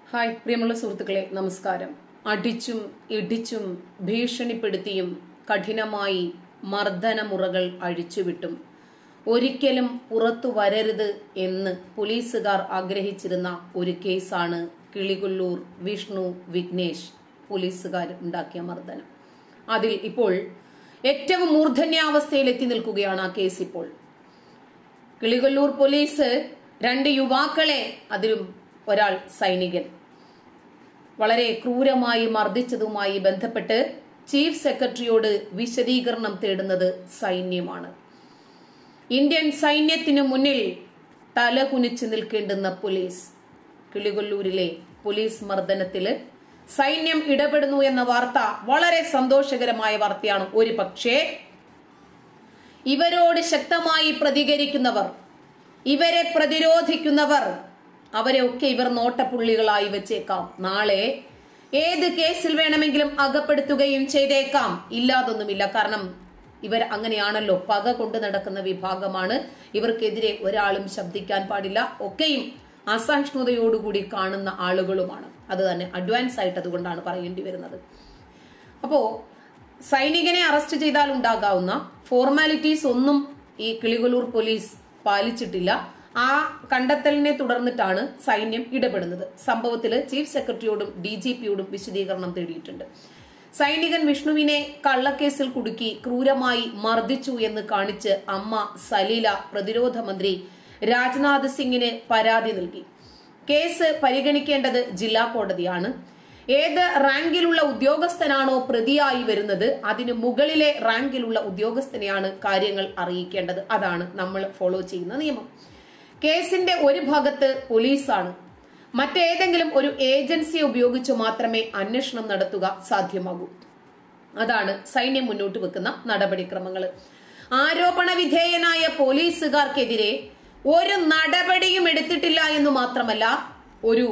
Hi പ്രിയമുള്ള സുഹൃത്തുക്കളെ നമസ്കാരം അടിച്ചും ഇടിച്ചും ഭീഷണിപ്പെടുത്തിയും കഠിനമായി മർദ്ദനമുറകൾ അഴിച്ചുവിട്ടും ഒരിക്കലും പുറത്തു വരരുത് എന്ന് പോലീസുകാർ ആഗ്രഹിച്ചിരുന്ന ഒരു കേസാണ് കിളികൊല്ലൂർ വിഷ്ണു വിഘ്നേഷ് പോലീസുകാർ ഉണ്ടാക്കിയ മർദ്ദനം അതിൽ ഇപ്പോൾ ഏറ്റവും മൂർധന്യാവസ്ഥയിൽ എത്തി നിൽക്കുകയാണ് ആ കേസ് ഇപ്പോൾ കിളികൊല്ലൂർ പോലീസ് രണ്ട് യുവാക്കളെ അതിലും ഒരാൾ സൈനികൻ വളരെ ക്രൂരമായി മർദ്ദിച്ചതുമായി ബന്ധപ്പെട്ട് ചീഫ് സെക്രട്ടറിയോട് വിശദീകരണം തേടുന്നത് സൈന്യമാണ് ഇന്ത്യൻ സൈന്യത്തിനു മുന്നിൽ തല കുനിച്ചു നിൽക്കേണ്ടുന്ന പോലീസ് കിളികൊല്ലൂരിലെ പോലീസ് മർദ്ദനത്തില് സൈന്യം ഇടപെടുന്നു എന്ന വാർത്ത വളരെ സന്തോഷകരമായ വാർത്തയാണ് ഒരു പക്ഷേ ഇവരോട് ശക്തമായി പ്രതികരിക്കുന്നവർ ഇവരെ പ്രതിരോധിക്കുന്നവർ അവരെ ഒക്കെ ഇവർ നോട്ടപ്പുള്ളികളായി വെച്ചേക്കാം നാളെ ഏത് കേസിൽ വേണമെങ്കിലും അകപ്പെടുത്തുകയും ചെയ്തേക്കാം ഇല്ലാതൊന്നുമില്ല കാരണം ഇവർ അങ്ങനെയാണല്ലോ പക കൊണ്ട് നടക്കുന്ന വിഭാഗമാണ് ഇവർക്കെതിരെ ഒരാളും ശബ്ദിക്കാൻ പാടില്ല ഒക്കെയും അസഹിഷ്ണുതയോടുകൂടി കാണുന്ന ആളുകളുമാണ് അത് തന്നെ അഡ്വാൻസ് ആയിട്ട് അതുകൊണ്ടാണ് പറയേണ്ടി വരുന്നത് അപ്പോ സൈനികനെ അറസ്റ്റ് ചെയ്താൽ ഉണ്ടാകാവുന്ന ഫോർമാലിറ്റീസ് ഒന്നും ഈ കിളികൊല്ലൂർ പോലീസ് പാലിച്ചിട്ടില്ല ആ കണ്ടെത്തലിനെ തുടർന്നിട്ടാണ് സൈന്യം ഇടപെടുന്നത് സംഭവത്തില് ചീഫ് സെക്രട്ടറിയോടും ഡി ജി പിയോടും വിശദീകരണം തേടിയിട്ടുണ്ട് സൈനികൻ വിഷ്ണുവിനെ കള്ളക്കേസിൽ കുടുക്കി ക്രൂരമായി മർദ്ദിച്ചു എന്ന് കാണിച്ച് അമ്മ സലീല പ്രതിരോധ മന്ത്രി രാജ്നാഥ് സിംഗിന് പരാതി നൽകി കേസ് പരിഗണിക്കേണ്ടത് ജില്ലാ കോടതിയാണ് ഏത് റാങ്കിലുള്ള ഉദ്യോഗസ്ഥനാണോ പ്രതിയായി വരുന്നത് അതിന് മുകളിലെ റാങ്കിലുള്ള ഉദ്യോഗസ്ഥനെയാണ് കാര്യങ്ങൾ അറിയിക്കേണ്ടത് അതാണ് നമ്മൾ ഫോളോ ചെയ്യുന്ന നിയമം കേസിന്റെ ഒരു ഭാഗത്ത് പോലീസാണ് മറ്റേതെങ്കിലും ഒരു ഏജൻസിയെ ഉപയോഗിച്ച് മാത്രമേ അന്വേഷണം നടത്തുക സാധ്യമാകൂ അതാണ് സൈന്യം മുന്നോട്ട് വെക്കുന്ന നടപടിക്രമങ്ങൾ ആരോപണ വിധേയനായ പോലീസുകാർക്കെതിരെ ഒരു നടപടിയും എടുത്തിട്ടില്ല എന്ന് മാത്രമല്ല ഒരു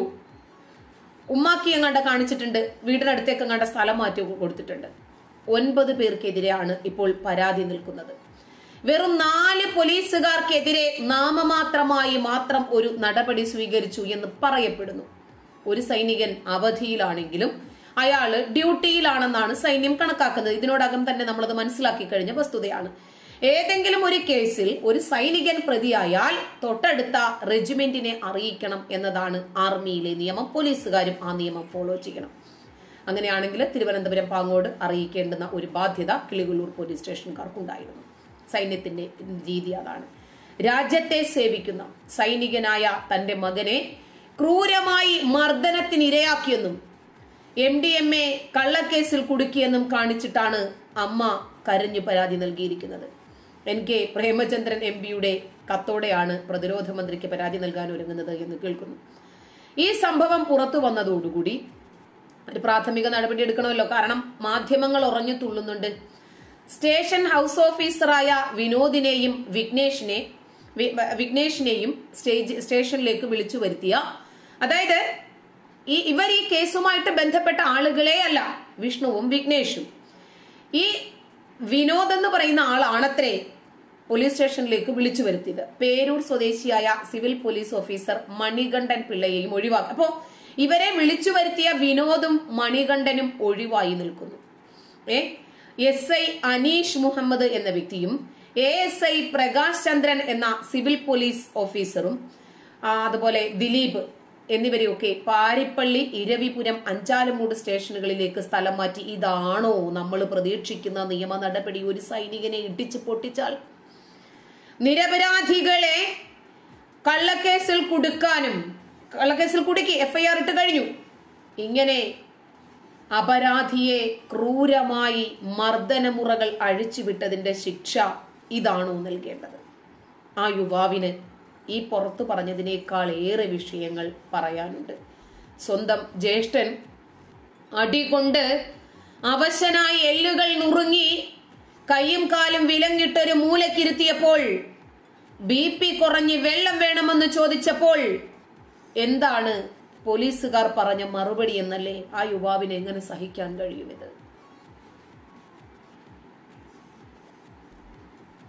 ഉമ്മാക്കി എങ്ങാണ്ട് കാണിച്ചിട്ടുണ്ട് വീടിനടുത്തേക്ക് എങ്ങാണ്ട് സ്ഥലം മാറ്റി കൊടുത്തിട്ടുണ്ട് ഒൻപത് പേർക്കെതിരെയാണ് ഇപ്പോൾ പരാതി നിൽക്കുന്നത് വെറും നാല് പോലീസുകാർക്കെതിരെ നാമമാത്രമായി മാത്രം ഒരു നടപടി സ്വീകരിച്ചു എന്ന് പറയപ്പെടുന്നു ഒരു സൈനികൻ അവധിയിലാണെങ്കിലും അയാള് ഡ്യൂട്ടിയിലാണെന്നാണ് സൈന്യം കണക്കാക്കുന്നത് ഇതിനോടകം തന്നെ നമ്മളത് മനസ്സിലാക്കി കഴിഞ്ഞ വസ്തുതയാണ് ഏതെങ്കിലും ഒരു കേസിൽ ഒരു സൈനികൻ പ്രതിയായാൽ തൊട്ടടുത്ത റെജിമെന്റിനെ അറിയിക്കണം എന്നതാണ് ആർമിയിലെ നിയമം പോലീസുകാരും ആ നിയമം ഫോളോ ചെയ്യണം അങ്ങനെയാണെങ്കിൽ തിരുവനന്തപുരം പാങ്ങോട് അറിയിക്കേണ്ടുന്ന ഒരു ബാധ്യത കിളികുള്ളൂർ പോലീസ് സ്റ്റേഷൻകാർക്കുണ്ടായിരുന്നു സൈന്യത്തിന്റെ രീതി അതാണ് രാജ്യത്തെ സേവിക്കുന്ന സൈനികനായ തന്റെ മകനെ ക്രൂരമായി മർദ്ദനത്തിനിരയാക്കിയെന്നും എം ഡി എം എ കള്ളക്കേസിൽ കുടുക്കിയെന്നും കാണിച്ചിട്ടാണ് അമ്മ കരഞ്ഞു പരാതി നൽകിയിരിക്കുന്നത് എൻ കെ പ്രേമചന്ദ്രൻ എം പിയുടെ കത്തോടെയാണ് പ്രതിരോധ മന്ത്രിക്ക് പരാതി നൽകാൻ ഒരുങ്ങുന്നത് എന്ന് കേൾക്കുന്നു ഈ സംഭവം പുറത്തു വന്നതോടുകൂടി ഒരു പ്രാഥമിക നടപടി എടുക്കണമല്ലോ കാരണം മാധ്യമങ്ങൾ ഉറഞ്ഞു തുള്ളുന്നുണ്ട് സ്റ്റേഷൻ ഹൗസ് ഓഫീസറായ വിനോദിനെയും വിഘ്നേഷിനെ വിഘ്നേഷിനെയും സ്റ്റേജ് സ്റ്റേഷനിലേക്ക് വിളിച്ചു വരുത്തിയ അതായത് ഈ ഇവർ ഈ കേസുമായിട്ട് ബന്ധപ്പെട്ട ആളുകളെ അല്ല വിഷ്ണുവും വിഘ്നേഷും ഈ വിനോദ് എന്ന് പറയുന്ന ആളാണത്രേ പോലീസ് സ്റ്റേഷനിലേക്ക് വിളിച്ചു വരുത്തിയത് പേരൂർ സ്വദേശിയായ സിവിൽ പോലീസ് ഓഫീസർ മണികണ്ഠൻ പിള്ളയെയും ഒഴിവാക്കി അപ്പോ ഇവരെ വിളിച്ചു വരുത്തിയ വിനോദും മണികണ്ഠനും ഒഴിവായി നിൽക്കുന്നു ഏ എസ് ഐ അനീഷ് മുഹമ്മദ് എന്ന വ്യക്തിയും A S I Prakash Chandran എന്ന സിവിൽ പോലീസ് ഓഫീസറും അതുപോലെ ദിലീപ് എന്നിവരെയൊക്കെ പാരിപ്പള്ളി ഇരവിപുരം അഞ്ചാലമൂട് സ്റ്റേഷനുകളിലേക്ക് സ്ഥലം മാറ്റി ഇതാണോ നമ്മൾ പ്രതീക്ഷിക്കുന്ന നിയമ നടപടി ഒരു സൈനികനെ ഇടിച്ചു പൊട്ടിച്ചാൽ നിരപരാധികളെ കള്ളക്കേസിൽ കുടുക്കാനും കള്ളക്കേസിൽ കുടുക്കി എഫ്ഐആർ ഇട്ട് കഴിഞ്ഞു ഇങ്ങനെ അപരാധിയെ ക്രൂരമായി മർദ്ദനമുറകൾ അഴിച്ചുവിട്ടതിന്റെ ശിക്ഷ ഇതാണോ നൽകേണ്ടത് ആ യുവാവിന് ഈ പുറത്തു പറഞ്ഞതിനേക്കാൾ ഏറെ വിഷയങ്ങൾ പറയാനുണ്ട് സ്വന്തം ജ്യേഷ്ഠൻ അടികൊണ്ട് അവശനായി എല്ലുകൾ നുറുങ്ങി കൈയും കാലും വിലങ്ങിട്ടൊരു മൂലക്കിരുത്തിയപ്പോൾ ബി പി കുറഞ്ഞ് വെള്ളം വേണമെന്ന് ചോദിച്ചപ്പോൾ എന്താണ് പോലീസുകാർ പറഞ്ഞ മറുപടി എന്നല്ലേ ആ യുവാവിന് എങ്ങനെ സഹിക്കാൻ കഴിയും ഇത്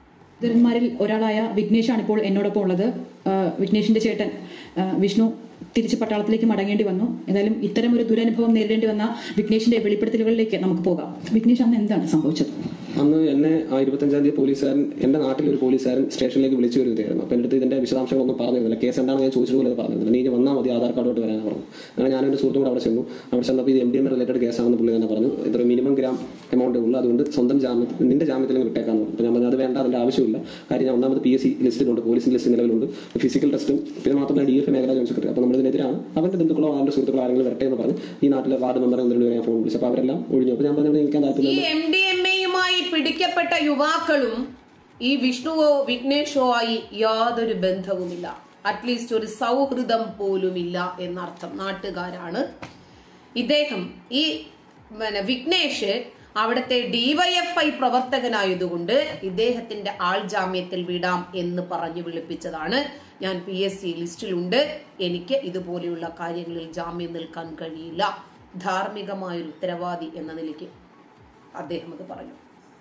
ധരന്മാരിൽ ഒരാളായ വിഘ്നേഷാണ് ഇപ്പോൾ എന്നോടൊപ്പം ഉള്ളത് ആ, വിഘ്നേഷിന്റെ ചേട്ടൻ ആ, വിഷ്ണു തിരിച്ച് പട്ടാളത്തിലേക്ക് മടങ്ങേണ്ടി വന്നു ഏതായാലും ഇത്തരം ഒരു ദുരനുഭവം നേരിടേണ്ടി വന്ന വിഘ്നേഷിന്റെ വെളിപ്പെടുത്തലുകളിലേക്ക് നമുക്ക് പോകാം വിഘ്നേഷ് അന്ന് എന്താണ് സംഭവിച്ചത് അന്ന് എന്നെ ആ ഇരുപത്തഞ്ചാം തീയതി പോലീസുകാരൻ എന്റെ നാട്ടിൽ ഒരു പോലീസുകാരൻ സ്റ്റേഷനിലേക്ക് വിളിച്ചു വരുന്നതായിരുന്നു അപ്പൊ എൻ്റെ അടുത്ത് ഇതിന്റെ വിശദാംശങ്ങളൊന്നും പറഞ്ഞിരുന്നില്ല കേസ് എന്താണെന്ന് ഞാൻ ചോദിച്ചത് പോലെ പറഞ്ഞിരുന്നില്ല നീ ഇനി വന്നാൽ മതി ആധാർ കാർഡോട്ട് വരാൻ പറഞ്ഞു അങ്ങനെ ഞാൻ എൻ്റെ സുഹൃത്തും കൂടെ അവിടെ ചെന്നു അവിടെ ചെന്നപ്പോൾ ഇത് എം ഡി എം റിലേറ്റഡ് കേസാണെന്ന് പുള്ളി തന്നെ പറഞ്ഞു ഇത്ര മിനിമം ഗ്രാം എമൗണ്ട് ഉള്ളൂ അതുകൊണ്ട് സ്വന്തം ജാമ്യത്തിൽ നിന്റെ ജാമ്യത്തിൽ അങ്ങ് വിട്ടേക്കാന്ന് പറഞ്ഞു അപ്പോൾ ഞാൻ പറഞ്ഞു അത് വേണ്ട അതിന്റെ ആവശ്യമില്ല കാര്യം ഞാൻ ഒന്നാമത് പി എസ് സി ലിസ്റ്റിലുണ്ട് പോലീസിന്റെ ലിസ്റ്റ് നിലവിലുണ്ട് ഫിസിക്കൽ ടെസ്റ്റും പിന്നെ മാത്രമല്ല ഡി എഫ് മേഖല ജോയിൻ സെക്രട്ടറി അപ്പോൾ നമ്മളിതിനെതിരാണ് അവന്റെ ബന്ധുക്കളോ അവന്റെ സുഹൃത്തുക്കളോ ആരെങ്കിലും വരട്ടെ എന്ന് പറഞ്ഞു ഈ നാട്ടിലെ വാർഡ് മെമ്പറെ ഒന്ന് രണ്ട് പേരെ ഞാൻ ഫോൺ വിളിച്ചു അപ്പോൾ അവരെല്ലാം ഒഴിഞ്ഞു അപ്പോൾ ഞാൻ പറഞ്ഞു എനിക്ക് ഈ താല്പര്യം എം ഡി എം എയുമായി പിടിക്കപ്പെട്ട യുവാക്കളും ഈ വിഷ്ണുവോ വിഘ്നേഷോ ആയി യാതൊരു ബന്ധവുമില്ല അറ്റ്ലീസ്റ്റ് ഒരു സൗഹൃദം പോലുമില്ല എന്നർത്ഥം നാട്ടുകാരാണ് ഇദ്ദേഹം ഈ പിന്നെ വിഘ്നേഷ് അവിടുത്തെ ഡിവൈഎഫ്ഐ പ്രവർത്തകനായതുകൊണ്ട് ഇദ്ദേഹത്തിന്റെ ആൾ ജാമ്യത്തിൽ വിടാം എന്ന് പറഞ്ഞു വിളിപ്പിച്ചതാണ് ഞാൻ പി എസ് സി ലിസ്റ്റിലുണ്ട് എനിക്ക് ഇതുപോലെയുള്ള കാര്യങ്ങളിൽ ജാമ്യം നിൽക്കാൻ കഴിയില്ല ധാർമ്മികമായൊരു ഉത്തരവാദി എന്ന നിലയ്ക്ക് അദ്ദേഹം അത് പറഞ്ഞു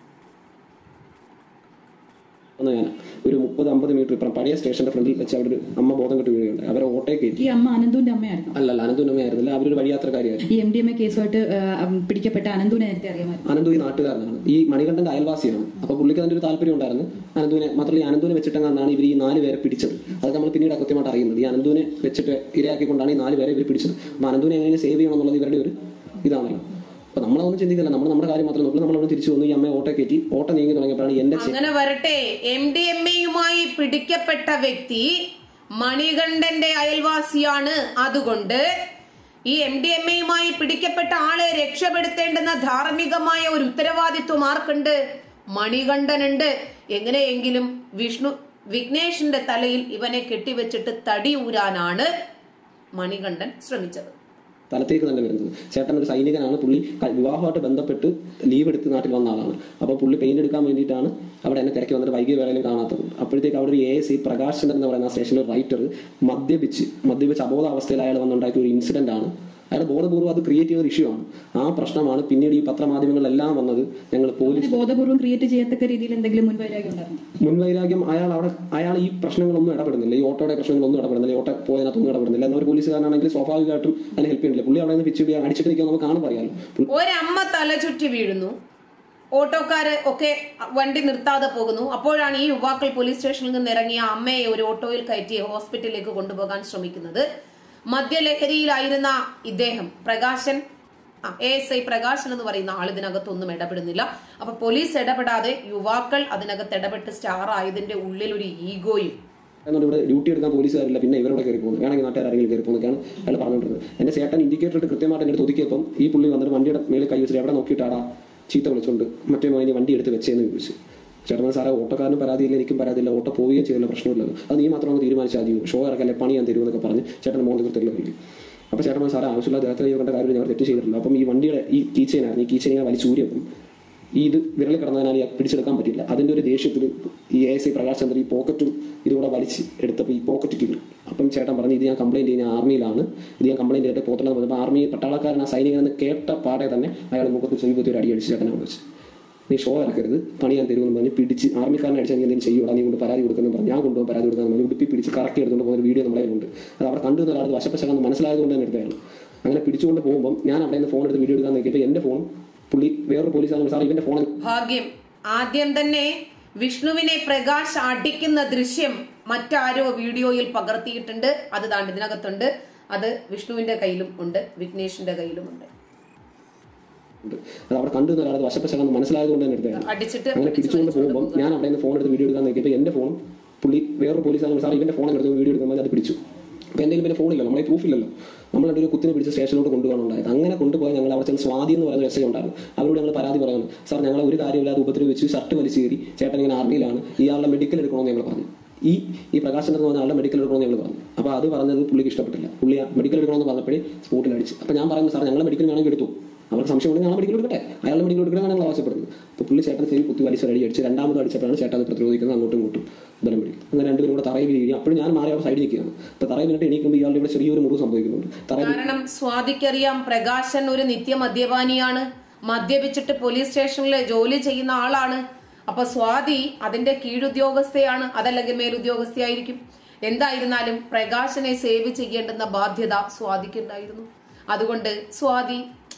അന്ന് ഞാൻ ഒരു മുപ്പത് അമ്പത് മീറ്റർ ഇപ്പുറം പഴയ സ്റ്റേഷന്റെ ഫ്രണ്ടിൽ വെച്ച് അവിടെ ഒരു അമ്മ ബോധം കെട്ട് വീഴുകയുണ്ട് അവരെ ഓട്ടേ കയറ്റി ഈ അമ്മ അനന്തുവിന്റെ അമ്മയായിരുന്നു അല്ലല്ല അനന്തുനമ്മയായിരുന്നില്ല അവരൊരു വഴിയാത്രക്കാരിയായിരുന്നു ഈ എം ഡി എം എ കേസുമായിട്ട് ആ, പിടിക്കപ്പെട്ട അനന്തുവിനെ നേരത്തെ അറിയാമായിരുന്നു അനന്തു ഈ നാട്ടുകാരനാണ് ഈ മണികണ്ഠന്റെ അയൽവാസിയാണ് അപ്പൊ പുള്ളിക്ക് അതിന്റെ ഒരു താല്പര്യം ഉണ്ടായിരുന്നു അനന്തുവിനെ മാത്രമല്ല ഈ അനന്തുവിനെ വെച്ചിട്ടെങ്ങാണ്ടാണ് ഇവർ ഈ നാല് പേരെ പിടിച്ചത് അതൊക്കെ നമ്മൾ പിന്നീട് കൃത്യമായിട്ട് അറിയുന്നത് ഈ അനന്തുവിനെ വെച്ചിട്ട് ഇരയാക്കിക്കൊണ്ടാണ് ഈ നാല് പേരെ ഇവർ പിടിച്ചത് അപ്പൊ അനന്തുവിനെ എങ്ങനെ സേവ് ചെയ്യണം എന്നുള്ളത് ഇവരുടെ ഒരു ഇതാണല്ലോ അപ്പൊ നമ്മളതൊന്നും ചിന്തിക്കില്ല നമ്മൾ നമ്മുടെ കാര്യം മാത്രമേ നോക്കുള്ളൂ നമ്മളവിടെ തിരിച്ചു വന്നു ഈ അമ്മയെ ഓട്ടോ കയറ്റി ഓട്ടോ നീങ്ങി തുടങ്ങിയപ്പോഴാണ് എന്റെ ചെ- അങ്ങനെ വരട്ടെ എം ഡി എം എയുമായി പിടിക്കപ്പെട്ട വ്യക്തി മണികണ്ഠന്റെ അയൽവാസിയാണ് അതുകൊണ്ട് ഈ എം ഡി എം എയുമായി പിടിക്കപ്പെട്ട ആളെ രക്ഷപ്പെടുത്തേണ്ടുന്ന ധാർമ്മികമായ ഒരു ഉത്തരവാദിത്വം ആർക്കുണ്ട് മണികണ്ഠനുണ്ട് എങ്ങനെയെങ്കിലും വിഷ്ണു വിഘ്നേഷിന്റെ തലയിൽ ഇവനെ കെട്ടിവെച്ചിട്ട് തടി ഊരാനാണ് മണികണ്ഠൻ ശ്രമിച്ചത് സ്ഥലത്തേക്ക് തന്നെ വരുന്നത് ചേട്ടൻ ഒരു സൈനികനാണ് പുള്ളി ക- വിവാഹമായിട്ട് ബന്ധപ്പെട്ട് ലീവ് എടുത്ത് നാട്ടിൽ വന്ന ആളാണ് അപ്പോൾ പുള്ളി പെയിന്റ് എടുക്കാൻ വേണ്ടിയിട്ടാണ് അവിടെ എന്നെ തിരക്കി വന്നിട്ട് വൈകിയ വേളയിലും കാണാത്തത് അപ്പോഴത്തേക്ക് അവിടെ ഒരു A S I Prakash Chandran എന്ന് പറയുന്ന സ്റ്റേഷനിലെ റൈറ്റർ മദ്യപിച്ച് മദ്യപിച്ച് അബോധാവസ്ഥയിൽ അയാൾ വന്നുണ്ടാക്കിയ ഒരു ഇൻസിഡന്റ് ആണ് അയാൾ ബോധപൂർവ്വം അത് ക്രിയേറ്റ് ചെയ്ത ഒരു ഇഷ്യൂ ആണ് ആ പ്രശ്നമാണ് പിന്നീട് ഈ പത്രമാധ്യമങ്ങളിലെല്ലാം വന്നത് ഞങ്ങൾ പോലീസ് അങ്ങനെ ബോധപൂർവ്വം ക്രിയേറ്റ് ചെയ്യത്തക്ക രീതിയിൽ എന്തെങ്കിലും മുൻവൈരാഗ്യം ഉണ്ടായിരുന്നു മുൻവൈരാഗ്യം അയാൾ അവിടെ അയാൾ ഈ പ്രശ്നങ്ങളൊന്നും ഇടപെടുന്നില്ല ഈ ഓട്ടോയുടെ പ്രശ്നങ്ങളൊന്നും ഇടപെടുന്നില്ല ഈ ഓട്ടോ പോയതിനകത്തൊന്നും ഇടപെടുന്നില്ല എന്നൊരു പോലീസുകാരനാണെങ്കിൽ സ്വാഭാവികമായിട്ടും അതിന് ഹെൽപ്പ് ചെയ്യുന്നില്ല പുള്ളി അവിടെ നിന്ന് പിച്ച് അടിച്ചിട്ട് നിൽക്കാൻ നമുക്ക് കാണാൻ പറയാമല്ലോ പുള്ളി ഒരമ്മ തല ചുറ്റി വീഴുന്നു ഓട്ടോക്കാര് ഒക്കെ വണ്ടി നിർത്താതെ പോകുന്നു അപ്പോഴാണ് ഈ യുവാക്കൾ പോലീസ് സ്റ്റേഷനിൽ നിന്ന് ഇറങ്ങിയ അമ്മയെ ഒരു ഓട്ടോയിൽ കയറ്റി ഹോസ്പിറ്റലിലേക്ക് കൊണ്ടുപോകാൻ ശ്രമിക്കുന്നത് മദ്യലഹരിയിലായിരുന്ന ഇദ്ദേഹം Prakashan A S I Prakashan എന്ന് പറയുന്ന ആൾ ഇതിനകത്തൊന്നും ഇടപെടുന്നില്ല അപ്പൊ പോലീസ് ഇടപെടാതെ യുവാക്കൾ അതിനകത്ത് ഇടപെട്ട് സ്റ്റാർ ആയതിന്റെ ഉള്ളിൽ ഒരു ഈഗോയും അതുകൊണ്ട് ഇവിടെ ഡ്യൂട്ടി എടുക്കാൻ പോലീസുകാരില്ല പിന്നെ ഇവരോട് കയറി പോകുന്നു വേണമെങ്കിൽ നാട്ടുകാർ ആരെങ്കിലും കയറി പോകുന്നൊക്കെയാണ് അയാൾ പറഞ്ഞിട്ടുള്ളത് എന്റെ ചേട്ടൻ ഇൻഡിക്കേറ്റർ ഇട്ട് കൃത്യമായിട്ട് എൻ്റെ അടുത്ത് ഒതുക്കിയപ്പം ഈ പുള്ളി വന്നിട്ട് വണ്ടിയുടെ മേളിൽ കൈ വെച്ചിട്ട് എവിടെ നോക്കിയിട്ടാടാ ചീത്ത വിളിച്ചുകൊണ്ട് മറ്റേ മോനെ വണ്ടി എടുത്ത് വെച്ചേന്ന് ചോദിച്ചു ചേട്ടൻ സാറേ ഓട്ടോക്കാരനും പരാതിയില്ല എനിക്കും പരാതിയില്ല ഓട്ടോ പോവുകയും ചെയ്യില്ല പ്രശ്നമില്ലല്ലോ അത് നീ മാത്രം അങ്ങ് തീരുമാനിച്ചാൽ മതിയോ ഷോ ഇറക്കല്ലേ പണി ഞാൻ തരുമെന്നൊക്കെ പറഞ്ഞ് ചേട്ടൻ മോൻ തീർത്തില്ല വരികയും അപ്പോൾ ചേട്ടൻ പറഞ്ഞു, സാറേ ആവശ്യമില്ല അദ്ദേഹത്തിന് ചെയ്യേണ്ട കാര്യം ഞങ്ങൾ തെറ്റ് ചെയ്തിട്ടില്ല അപ്പം ഈ വണ്ടിയുടെ ഈ കീച്ചേനായിരുന്നു ഈ കീച്ചേൻ ഇങ്ങനെ വലിച്ചൂരിയപ്പം ഈ ഇത് വിരൽ കിടന്നതിനാൽ ഇയാൾക്ക് പിടിച്ചെടുക്കാൻ പറ്റില്ല അതിന്റെ ഒരു ദേഷ്യത്തിൽ ഈ A S I Prakash Chandra ഈ പോക്കറ്റും ഇതുകൂടെ വലിച്ച് എടുത്തപ്പോൾ ഈ പോക്കറ്റ് കീറി അപ്പം ചേട്ടൻ പറഞ്ഞു ഇത് ഞാൻ കംപ്ലൈന്റ് ചെയ്യുന്ന ആർമിയിലാണ് ഇത് ഞാൻ കംപ്ലൈന്റ് ചെയ്തിട്ട് പോത്തലെന്ന് പറഞ്ഞപ്പോൾ ആർമി പട്ടാളക്കാരൻ ആ സൈനികനെന്ന് കേട്ട പാടെ തന്നെ അയാൾ മുഖത്ത് ചെവിപത്തി ഒരു അടി അടിച്ച് ചേട്ടനെ വിളിച്ചു നീ ഷോ ഇറക്കരുത് പണി ഞാൻ തരുമെന്ന് പറഞ്ഞ് പിടിച്ച് ആർമിക്കാരനെ അടിച്ചാൽ നീ എന്തെങ്കിലും ചെയ്യൂടാ നീ കൊണ്ട് പരാതി കൊടുക്കുന്നു പറഞ്ഞു ഞാൻ കൊണ്ടുപോകും പരാതി കൊടുക്കാൻ പറഞ്ഞു ഉടുപ്പി പിടിച്ച് കറക്കി എടുത്തുകൊണ്ട് പോകുന്ന ഒരു വീഡിയോ നമ്മളെ ഉണ്ട് അത് അവിടെ കണ്ടു ഒരാൾ വശപ്പശക്കെന്ന് മനസ്സിലായതുകൊണ്ട് തന്നെ എടുത്തതാണ് അങ്ങനെ പിടിച്ചുകൊണ്ട് പോകുമ്പോൾ ഞാൻ അവിടെ നിന്ന് ഫോൺ എടുത്ത് വീഡിയോ എടുക്കാൻ നോക്കിയപ്പോൾ എൻ്റെ ഫോൺ പുള്ളി വേറൊരു പോലീസാണ് സാർ ഇവന്റെ ഫോൺ ഭാഗ്യം ആദ്യം തന്നെ വിഷ്ണുവിനെ പ്രകാശ് അടിക്കുന്ന ദൃശ്യം മറ്റാരോ വീഡിയോയിൽ പകർത്തിയിട്ടുണ്ട് അത് താണ്ട് ഇതിനകത്തുണ്ട് അത് വിഷ്ണുവിന്റെ കയ്യിലും ഉണ്ട് വിഘ്നേഷിന്റെ കയ്യിലും ഉണ്ട് ഉണ്ട് അത് അവിടെ കണ്ടു ഒരാൾ വശപ്പശക്കെന്ന് മനസ്സിലായതുകൊണ്ട് തന്നെ എടുത്തതാണ് അടിച്ചിട്ട് അങ്ങനെ പിടിച്ചുകൊണ്ട് പോകുമ്പോൾ ഞാൻ അവിടെ നിന്ന് ഫോൺ എടുത്ത് വീഡിയോ എടുക്കാൻ നോക്കിയപ്പോൾ എൻ്റെ ഫോൺ പുള്ളി വേറൊരു പോലീസാണ് സാർ ഇവന്റെ ഫോൺ എടുത്ത് വീഡിയോ എടുക്കുമ്പോൾ അത് പിടിച്ചു അപ്പോൾ എന്തെങ്കിലും പിന്നെ ഫോണില്ലല്ലോ നമ്മളെ പ്രൂഫ് ഇല്ലല്ലോ നമ്മൾ ഒരു കുത്തിനെ പിടിച്ച് സ്റ്റേഷനിലോട്ട് കൊണ്ടുപോകണുണ്ടായത് അങ്ങനെ കൊണ്ടുപോയി ഞങ്ങൾ അവിടെ ചെന്ന് സ്വാതി എന്ന് പറയുന്ന എസ് ഉണ്ടായിരുന്നു അവരോട് ഞങ്ങൾ പരാതി പറയുന്നു സാർ ഞങ്ങൾ ഒരു കാര്യമില്ലാതെ ഉപദ്രവിച്ച് ഷർട്ട് വലിച്ചു കയറി ചേട്ടൻ ഇങ്ങനെ ആർമിയിലാണ് ഇയാളുടെ മെഡിക്കൽ എടുക്കണമെന്ന് ഞങ്ങൾ പറഞ്ഞു ഈ ഈ പ്രകാശൻ എന്ന് പറഞ്ഞ ആളുടെ മെഡിക്കൽ എടുക്കണമെന്ന് ഞങ്ങൾ പറഞ്ഞു അപ്പോൾ അത് പറഞ്ഞത് പുള്ളിക്ക് ഇഷ്ടപ്പെട്ടില്ല പുള്ളി മെഡിക്കൽ എടുക്കണമെന്ന് പറഞ്ഞപ്പോഴേ സ്പോട്ടിൽ അടിച്ച് അപ്പോൾ ഞാൻ പറയുന്നു സാർ ഞങ്ങൾ മെഡിക്കൽ വേണമെങ്കിൽ എടുത്തു അവർക്ക് സംശയം ഉണ്ടെങ്കിൽ ഞങ്ങൾ മെഡിക്കൽ എടുക്കട്ടെ അയാളുടെ മെഡിക്കൽ എടുക്കണം ഞങ്ങൾ ആവശ്യപ്പെടുന്നത് അപ്പോൾ പുള്ളി ചേട്ടൻ ചെവി കുത്തി വലിച്ച് അടി അടിച്ച് രണ്ടാമത് അടിച്ചപ്പോഴാണ് ചേട്ടൻ അത് പ്രതിരോധിക്കുന്നത് അങ്ങോട്ടും ഇങ്ങോട്ടും ബലം പിടിക്കും അങ്ങനെ രണ്ടുപേരും കൂടെ തറയിൽ വീഴുകയും അപ്പോഴും ഞാൻ മാറി അവിടെ സൈഡിൽ നിൽക്കുകയാണ് അപ്പോൾ തറയിൽ നിന്നിട്ട് എണീക്കുമ്പോൾ ഇയാളുടെ ഇവിടെ ചെറിയൊരു മുറിവ് സംഭവിക്കുന്നുണ്ട് തറയിൽ കാരണം സ്വാതിക്കറിയാം പ്രകാശൻ ഒരു നിത്യ മദ്യപാനിയാണ് മദ്യപിച്ചിട്ട് പോലീസ് സ്റ്റേഷനിൽ ജോലി ചെയ്യുന്ന ആളാണ് അപ്പൊ സ്വാതി അതിന്റെ കീഴുദ്യോഗസ്ഥയാണ് അതല്ലെങ്കിൽ മേലുദ്യോഗസ്ഥയായിരിക്കും എന്തായിരുന്നാലും പ്രകാശനെ സേവ് ചെയ്യേണ്ടുന്ന ബാധ്യത സ്വാതിക്കുണ്ടായിരുന്നു അതുകൊണ്ട് സ്വാതി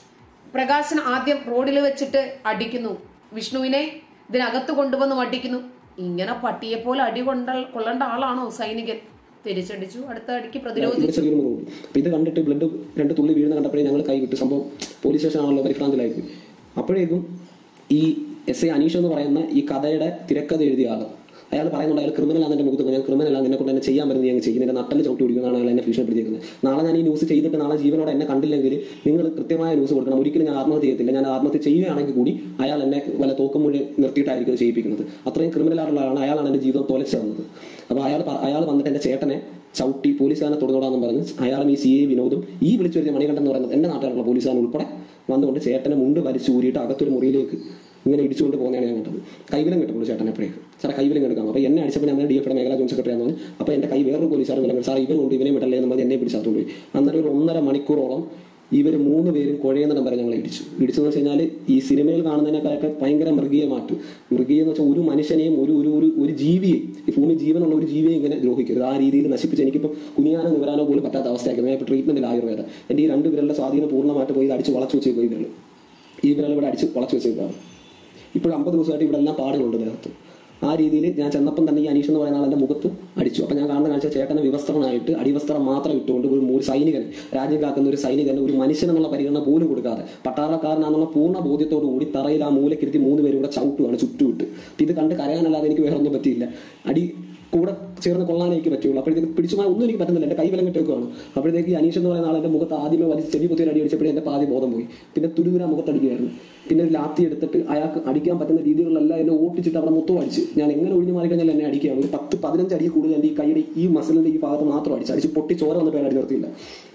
പ്രകാശൻ ആദ്യം റോഡിൽ വെച്ചിട്ട് അടിക്കുന്നു വിഷ്ണുവിനെ ഇതിനകത്ത് കൊണ്ടുവന്ന് അടിക്കുന്നു ഇങ്ങനെ പട്ടിയെ പോലെ അടി കൊണ്ട കൊള്ളേണ്ട ആളാണോ സൈനികൻ തിരിച്ചടിച്ചു അടുത്ത അടിക്ക് പ്രതിരോധിച്ചു ഇവിടെ ചെറിയൊരു മുറിവുണ്ട് അപ്പൊ ഇത് കണ്ടിട്ട് ബ്ലഡ് രണ്ട് തുള്ളി വീഴുന്ന കണ്ടപ്പോഴേ ഞങ്ങൾ കൈവിട്ടു സംഭവം പോലീസ് സ്റ്റേഷൻ ആണല്ലോ പരിഭ്രാന്തിലായി അപ്പോഴേക്കും ഈ എസ് ഐ അനീഷ് എന്ന് പറയുന്ന ഈ കഥയുടെ തിരക്കഥ എഴുതിയ ആള് അയാൾ പറയുന്നുണ്ട് അയാൾ ക്രിമിനൽ ആണെന്ന് എന്റെ മുഖത്ത് ഞാൻ ക്രിമിനൽ ആണ് എന്നെ കൊണ്ട് എന്നെ ചെയ്യാൻ പറ്റുന്നത് ഞാൻ ചെയ്യും എന്റെ നട്ടല് ചവിട്ടി പിടിക്കുന്നതാണ് അയാൾ എന്നെ ഭീഷണിപ്പെടുത്തിയിരിക്കുന്നത് നാളെ ഞാൻ ഈ ന്യൂസ് ചെയ്തിട്ട് നാളെ ജീവനോടെ എന്നെ കണ്ടില്ലെങ്കിൽ നിങ്ങൾ കൃത്യമായ ന്യൂസ് കൊടുക്കണം ഒരിക്കലും ഞാൻ ആത്മഹത്യ ചെയ്യത്തില്ല ഞാൻ ആത്മഹത്യ ചെയ്യുകയാണെങ്കിൽ കൂടി അയാൾ എന്നെ വല്ല തോക്കും മുഴുവൻ നിർത്തിയിട്ടായിരിക്കും ഇത് ചെയ്യിപ്പിക്കുന്നത് അത്രയും ക്രിമിനൽ ആയിട്ടുള്ള ആളാണ് അയാളാണ് എന്റെ ജീവിതം തൊലച്ചു തന്നത് അപ്പോൾ അയാൾ പ- അയാൾ വന്നിട്ട് എന്റെ ചേട്ടനെ ചവിട്ടി പോലീസുകാരനെ തൊടുന്നോടാന്ന് പറഞ്ഞ് അയാളും ഈ സി എ വിനോദും ഈ വിളിച്ചു വരുന്ന മണികണ്ഠൻ എന്ന് പറയുന്നത് എന്റെ നാട്ടിലുള്ള പോലീസുകാരൻ ഉൾപ്പെടെ വന്നുകൊണ്ട് ചേട്ടനെ മുണ്ട് വലിച്ചു ഊരിയിട്ട് അകത്തൊരു മുറിയിലേക്ക് ഇങ്ങനെ ഇടിച്ചുകൊണ്ട് പോകുന്നതാണ് ഞാൻ കണ്ടത് കൈവിലം കിട്ടുള്ളൂ ചേട്ടൻ എപ്പോഴേക്കും സാറേ കൈവിലം എടുക്കാം അപ്പോൾ എന്നെ അടിച്ചപ്പോൾ ഞാൻ ഡി എഫ് മേഖലാ ജോൺ സെക്രട്ടറി ആണെന്ന് അപ്പോൾ എൻ്റെ കൈ വേറൊരു പോലീസുകാരൻ വിലങ്ങൾ സാർ ഇവൻ കൊണ്ട് ഇവനെ വിടല്ലേ എന്ന് പറഞ്ഞ് എന്നെ പിടിച്ചാത്തോണ്ട് പോയി അന്നേരം ഒരു ഒന്നര മണിക്കൂറോളം ഇവർ മൂന്ന് പേരും കുഴയുന്നിടം വരെ ഞങ്ങൾ ഇടിച്ചു ഇടിച്ചെന്ന് വെച്ച് കഴിഞ്ഞാൽ ഈ സിനിമയിൽ കാണുന്നതിനേക്കാളൊക്കെ ഭയങ്കര മൃഗീയമായിട്ട് മൃഗീയം എന്ന് വെച്ചാൽ ഒരു മനുഷ്യനെയും ഒരു ഒരു ഒരു ഒരു ജീവിയെയും ഈ ഭൂമി ജീവനുള്ള ഒരു ജീവിയെ ഇങ്ങനെ ദ്രോഹിക്കരുത് ആ രീതിയിൽ നശിപ്പിച്ച് എനിക്കിപ്പോൾ കുനിയാനോ നിവരാനോ പോലും പറ്റാത്ത അവസ്ഥയായിരുന്നു ഞാൻ ഇപ്പോൾ ട്രീറ്റ്മെന്റിൽ ആയുർവേദ എൻ്റെ ഈ രണ്ട് വിരലിന്റെ സ്വാധീനം പൂർണ്ണമായിട്ട് പോയി ഇത് അടിച്ച് വളച്ചു വെച്ചേക്കും ഈ വിരൽ ഈ വിരൽ ഇവിടെ അടിച്ച് വളച്ചു വെച്ചേക്കാണ് ഇപ്പോൾ അമ്പത് ദിവസമായിട്ട് ഇവിടെ എല്ലാം പാടുകളുണ്ട് ദേഹത്ത് ആ രീതിയിൽ ഞാൻ ചെന്നപ്പം തന്നെ ഈ അനീഷ് എന്ന് പറയുന്ന ആളെന്റെ മുഖത്ത് അടിച്ചു അപ്പം ഞാൻ കാണുന്ന കാഴ്ച ചേട്ടനെ വിവസ്ത്രനായിട്ട് അടിവസ്ത്രം മാത്രം ഇട്ടുകൊണ്ട് ഒരു ഒരു സൈനികൻ രാജ്യം കാക്കുന്ന ഒരു സൈനികൻ ഒരു മനുഷ്യൻ എന്നുള്ള പരിഗണന പോലും കൊടുക്കാതെ പട്ടാളക്കാരനാണെന്നുള്ള പൂർണ്ണ ബോധ്യത്തോടു കൂടി തറയിൽ ആ മൂലക്കിരുത്തി മൂന്ന് പേരും കൂടെ ചവിട്ടുകയാണ് ചുറ്റുവിട്ട് അപ്പൊ ഇത് കണ്ട് കരയാനല്ലാതെ എനിക്ക് വേറെ ഒന്നും പറ്റിയില്ല അടി കൂടെ ചേർന്ന് കൊള്ളാനേ എനിക്ക് പറ്റുള്ളൂ അപ്പോഴത്തേക്ക് പിടിച്ചു മാറാൻ ഒന്നും എനിക്ക് പറ്റുന്നില്ല എന്റെ കൈ വിലം കെട്ടേക്കുവാണ് അപ്പോഴത്തേക്ക് ഈ അനീഷ് എന്ന് പറയുന്ന ആളെന്റെ മുഖത്ത് ആദ്യമേ വലിച്ച് ചെവി കുത്തി ഒരു അടി അടിച്ചപ്പോഴേ എന്റെ പാതി ബോധം പോയി പിന്നെ തുരുതുര മുഖത്തടിക്കുകയായിരുന്നു പിന്നെ ഒരു ലാത്തി എടുത്തിട്ട് അയാൾക്ക് അടിക്കാൻ പറ്റുന്ന രീതികളിലെല്ലാം എന്നെ ഓട്ടിച്ചിട്ട് അവിടെ മൊത്തം അടിച്ച് ഞാൻ എങ്ങനെ ഒഴിഞ്ഞു മാറി കഴിഞ്ഞാൽ എന്നെ അടിക്കുകയാണ് ഒരു പത്ത് പതിനഞ്ച് അടി കൂടുതൽ എൻ്റെ ഈ കൈയുടെ ഈ മസിലിന്റെ ഈ ഭാഗത്ത് മാത്രം അടിച്ച് അടിച്ച് പൊട്ടി ചോര വന്നിട്ട് അയാൾ അടി നിർത്തിയില്ല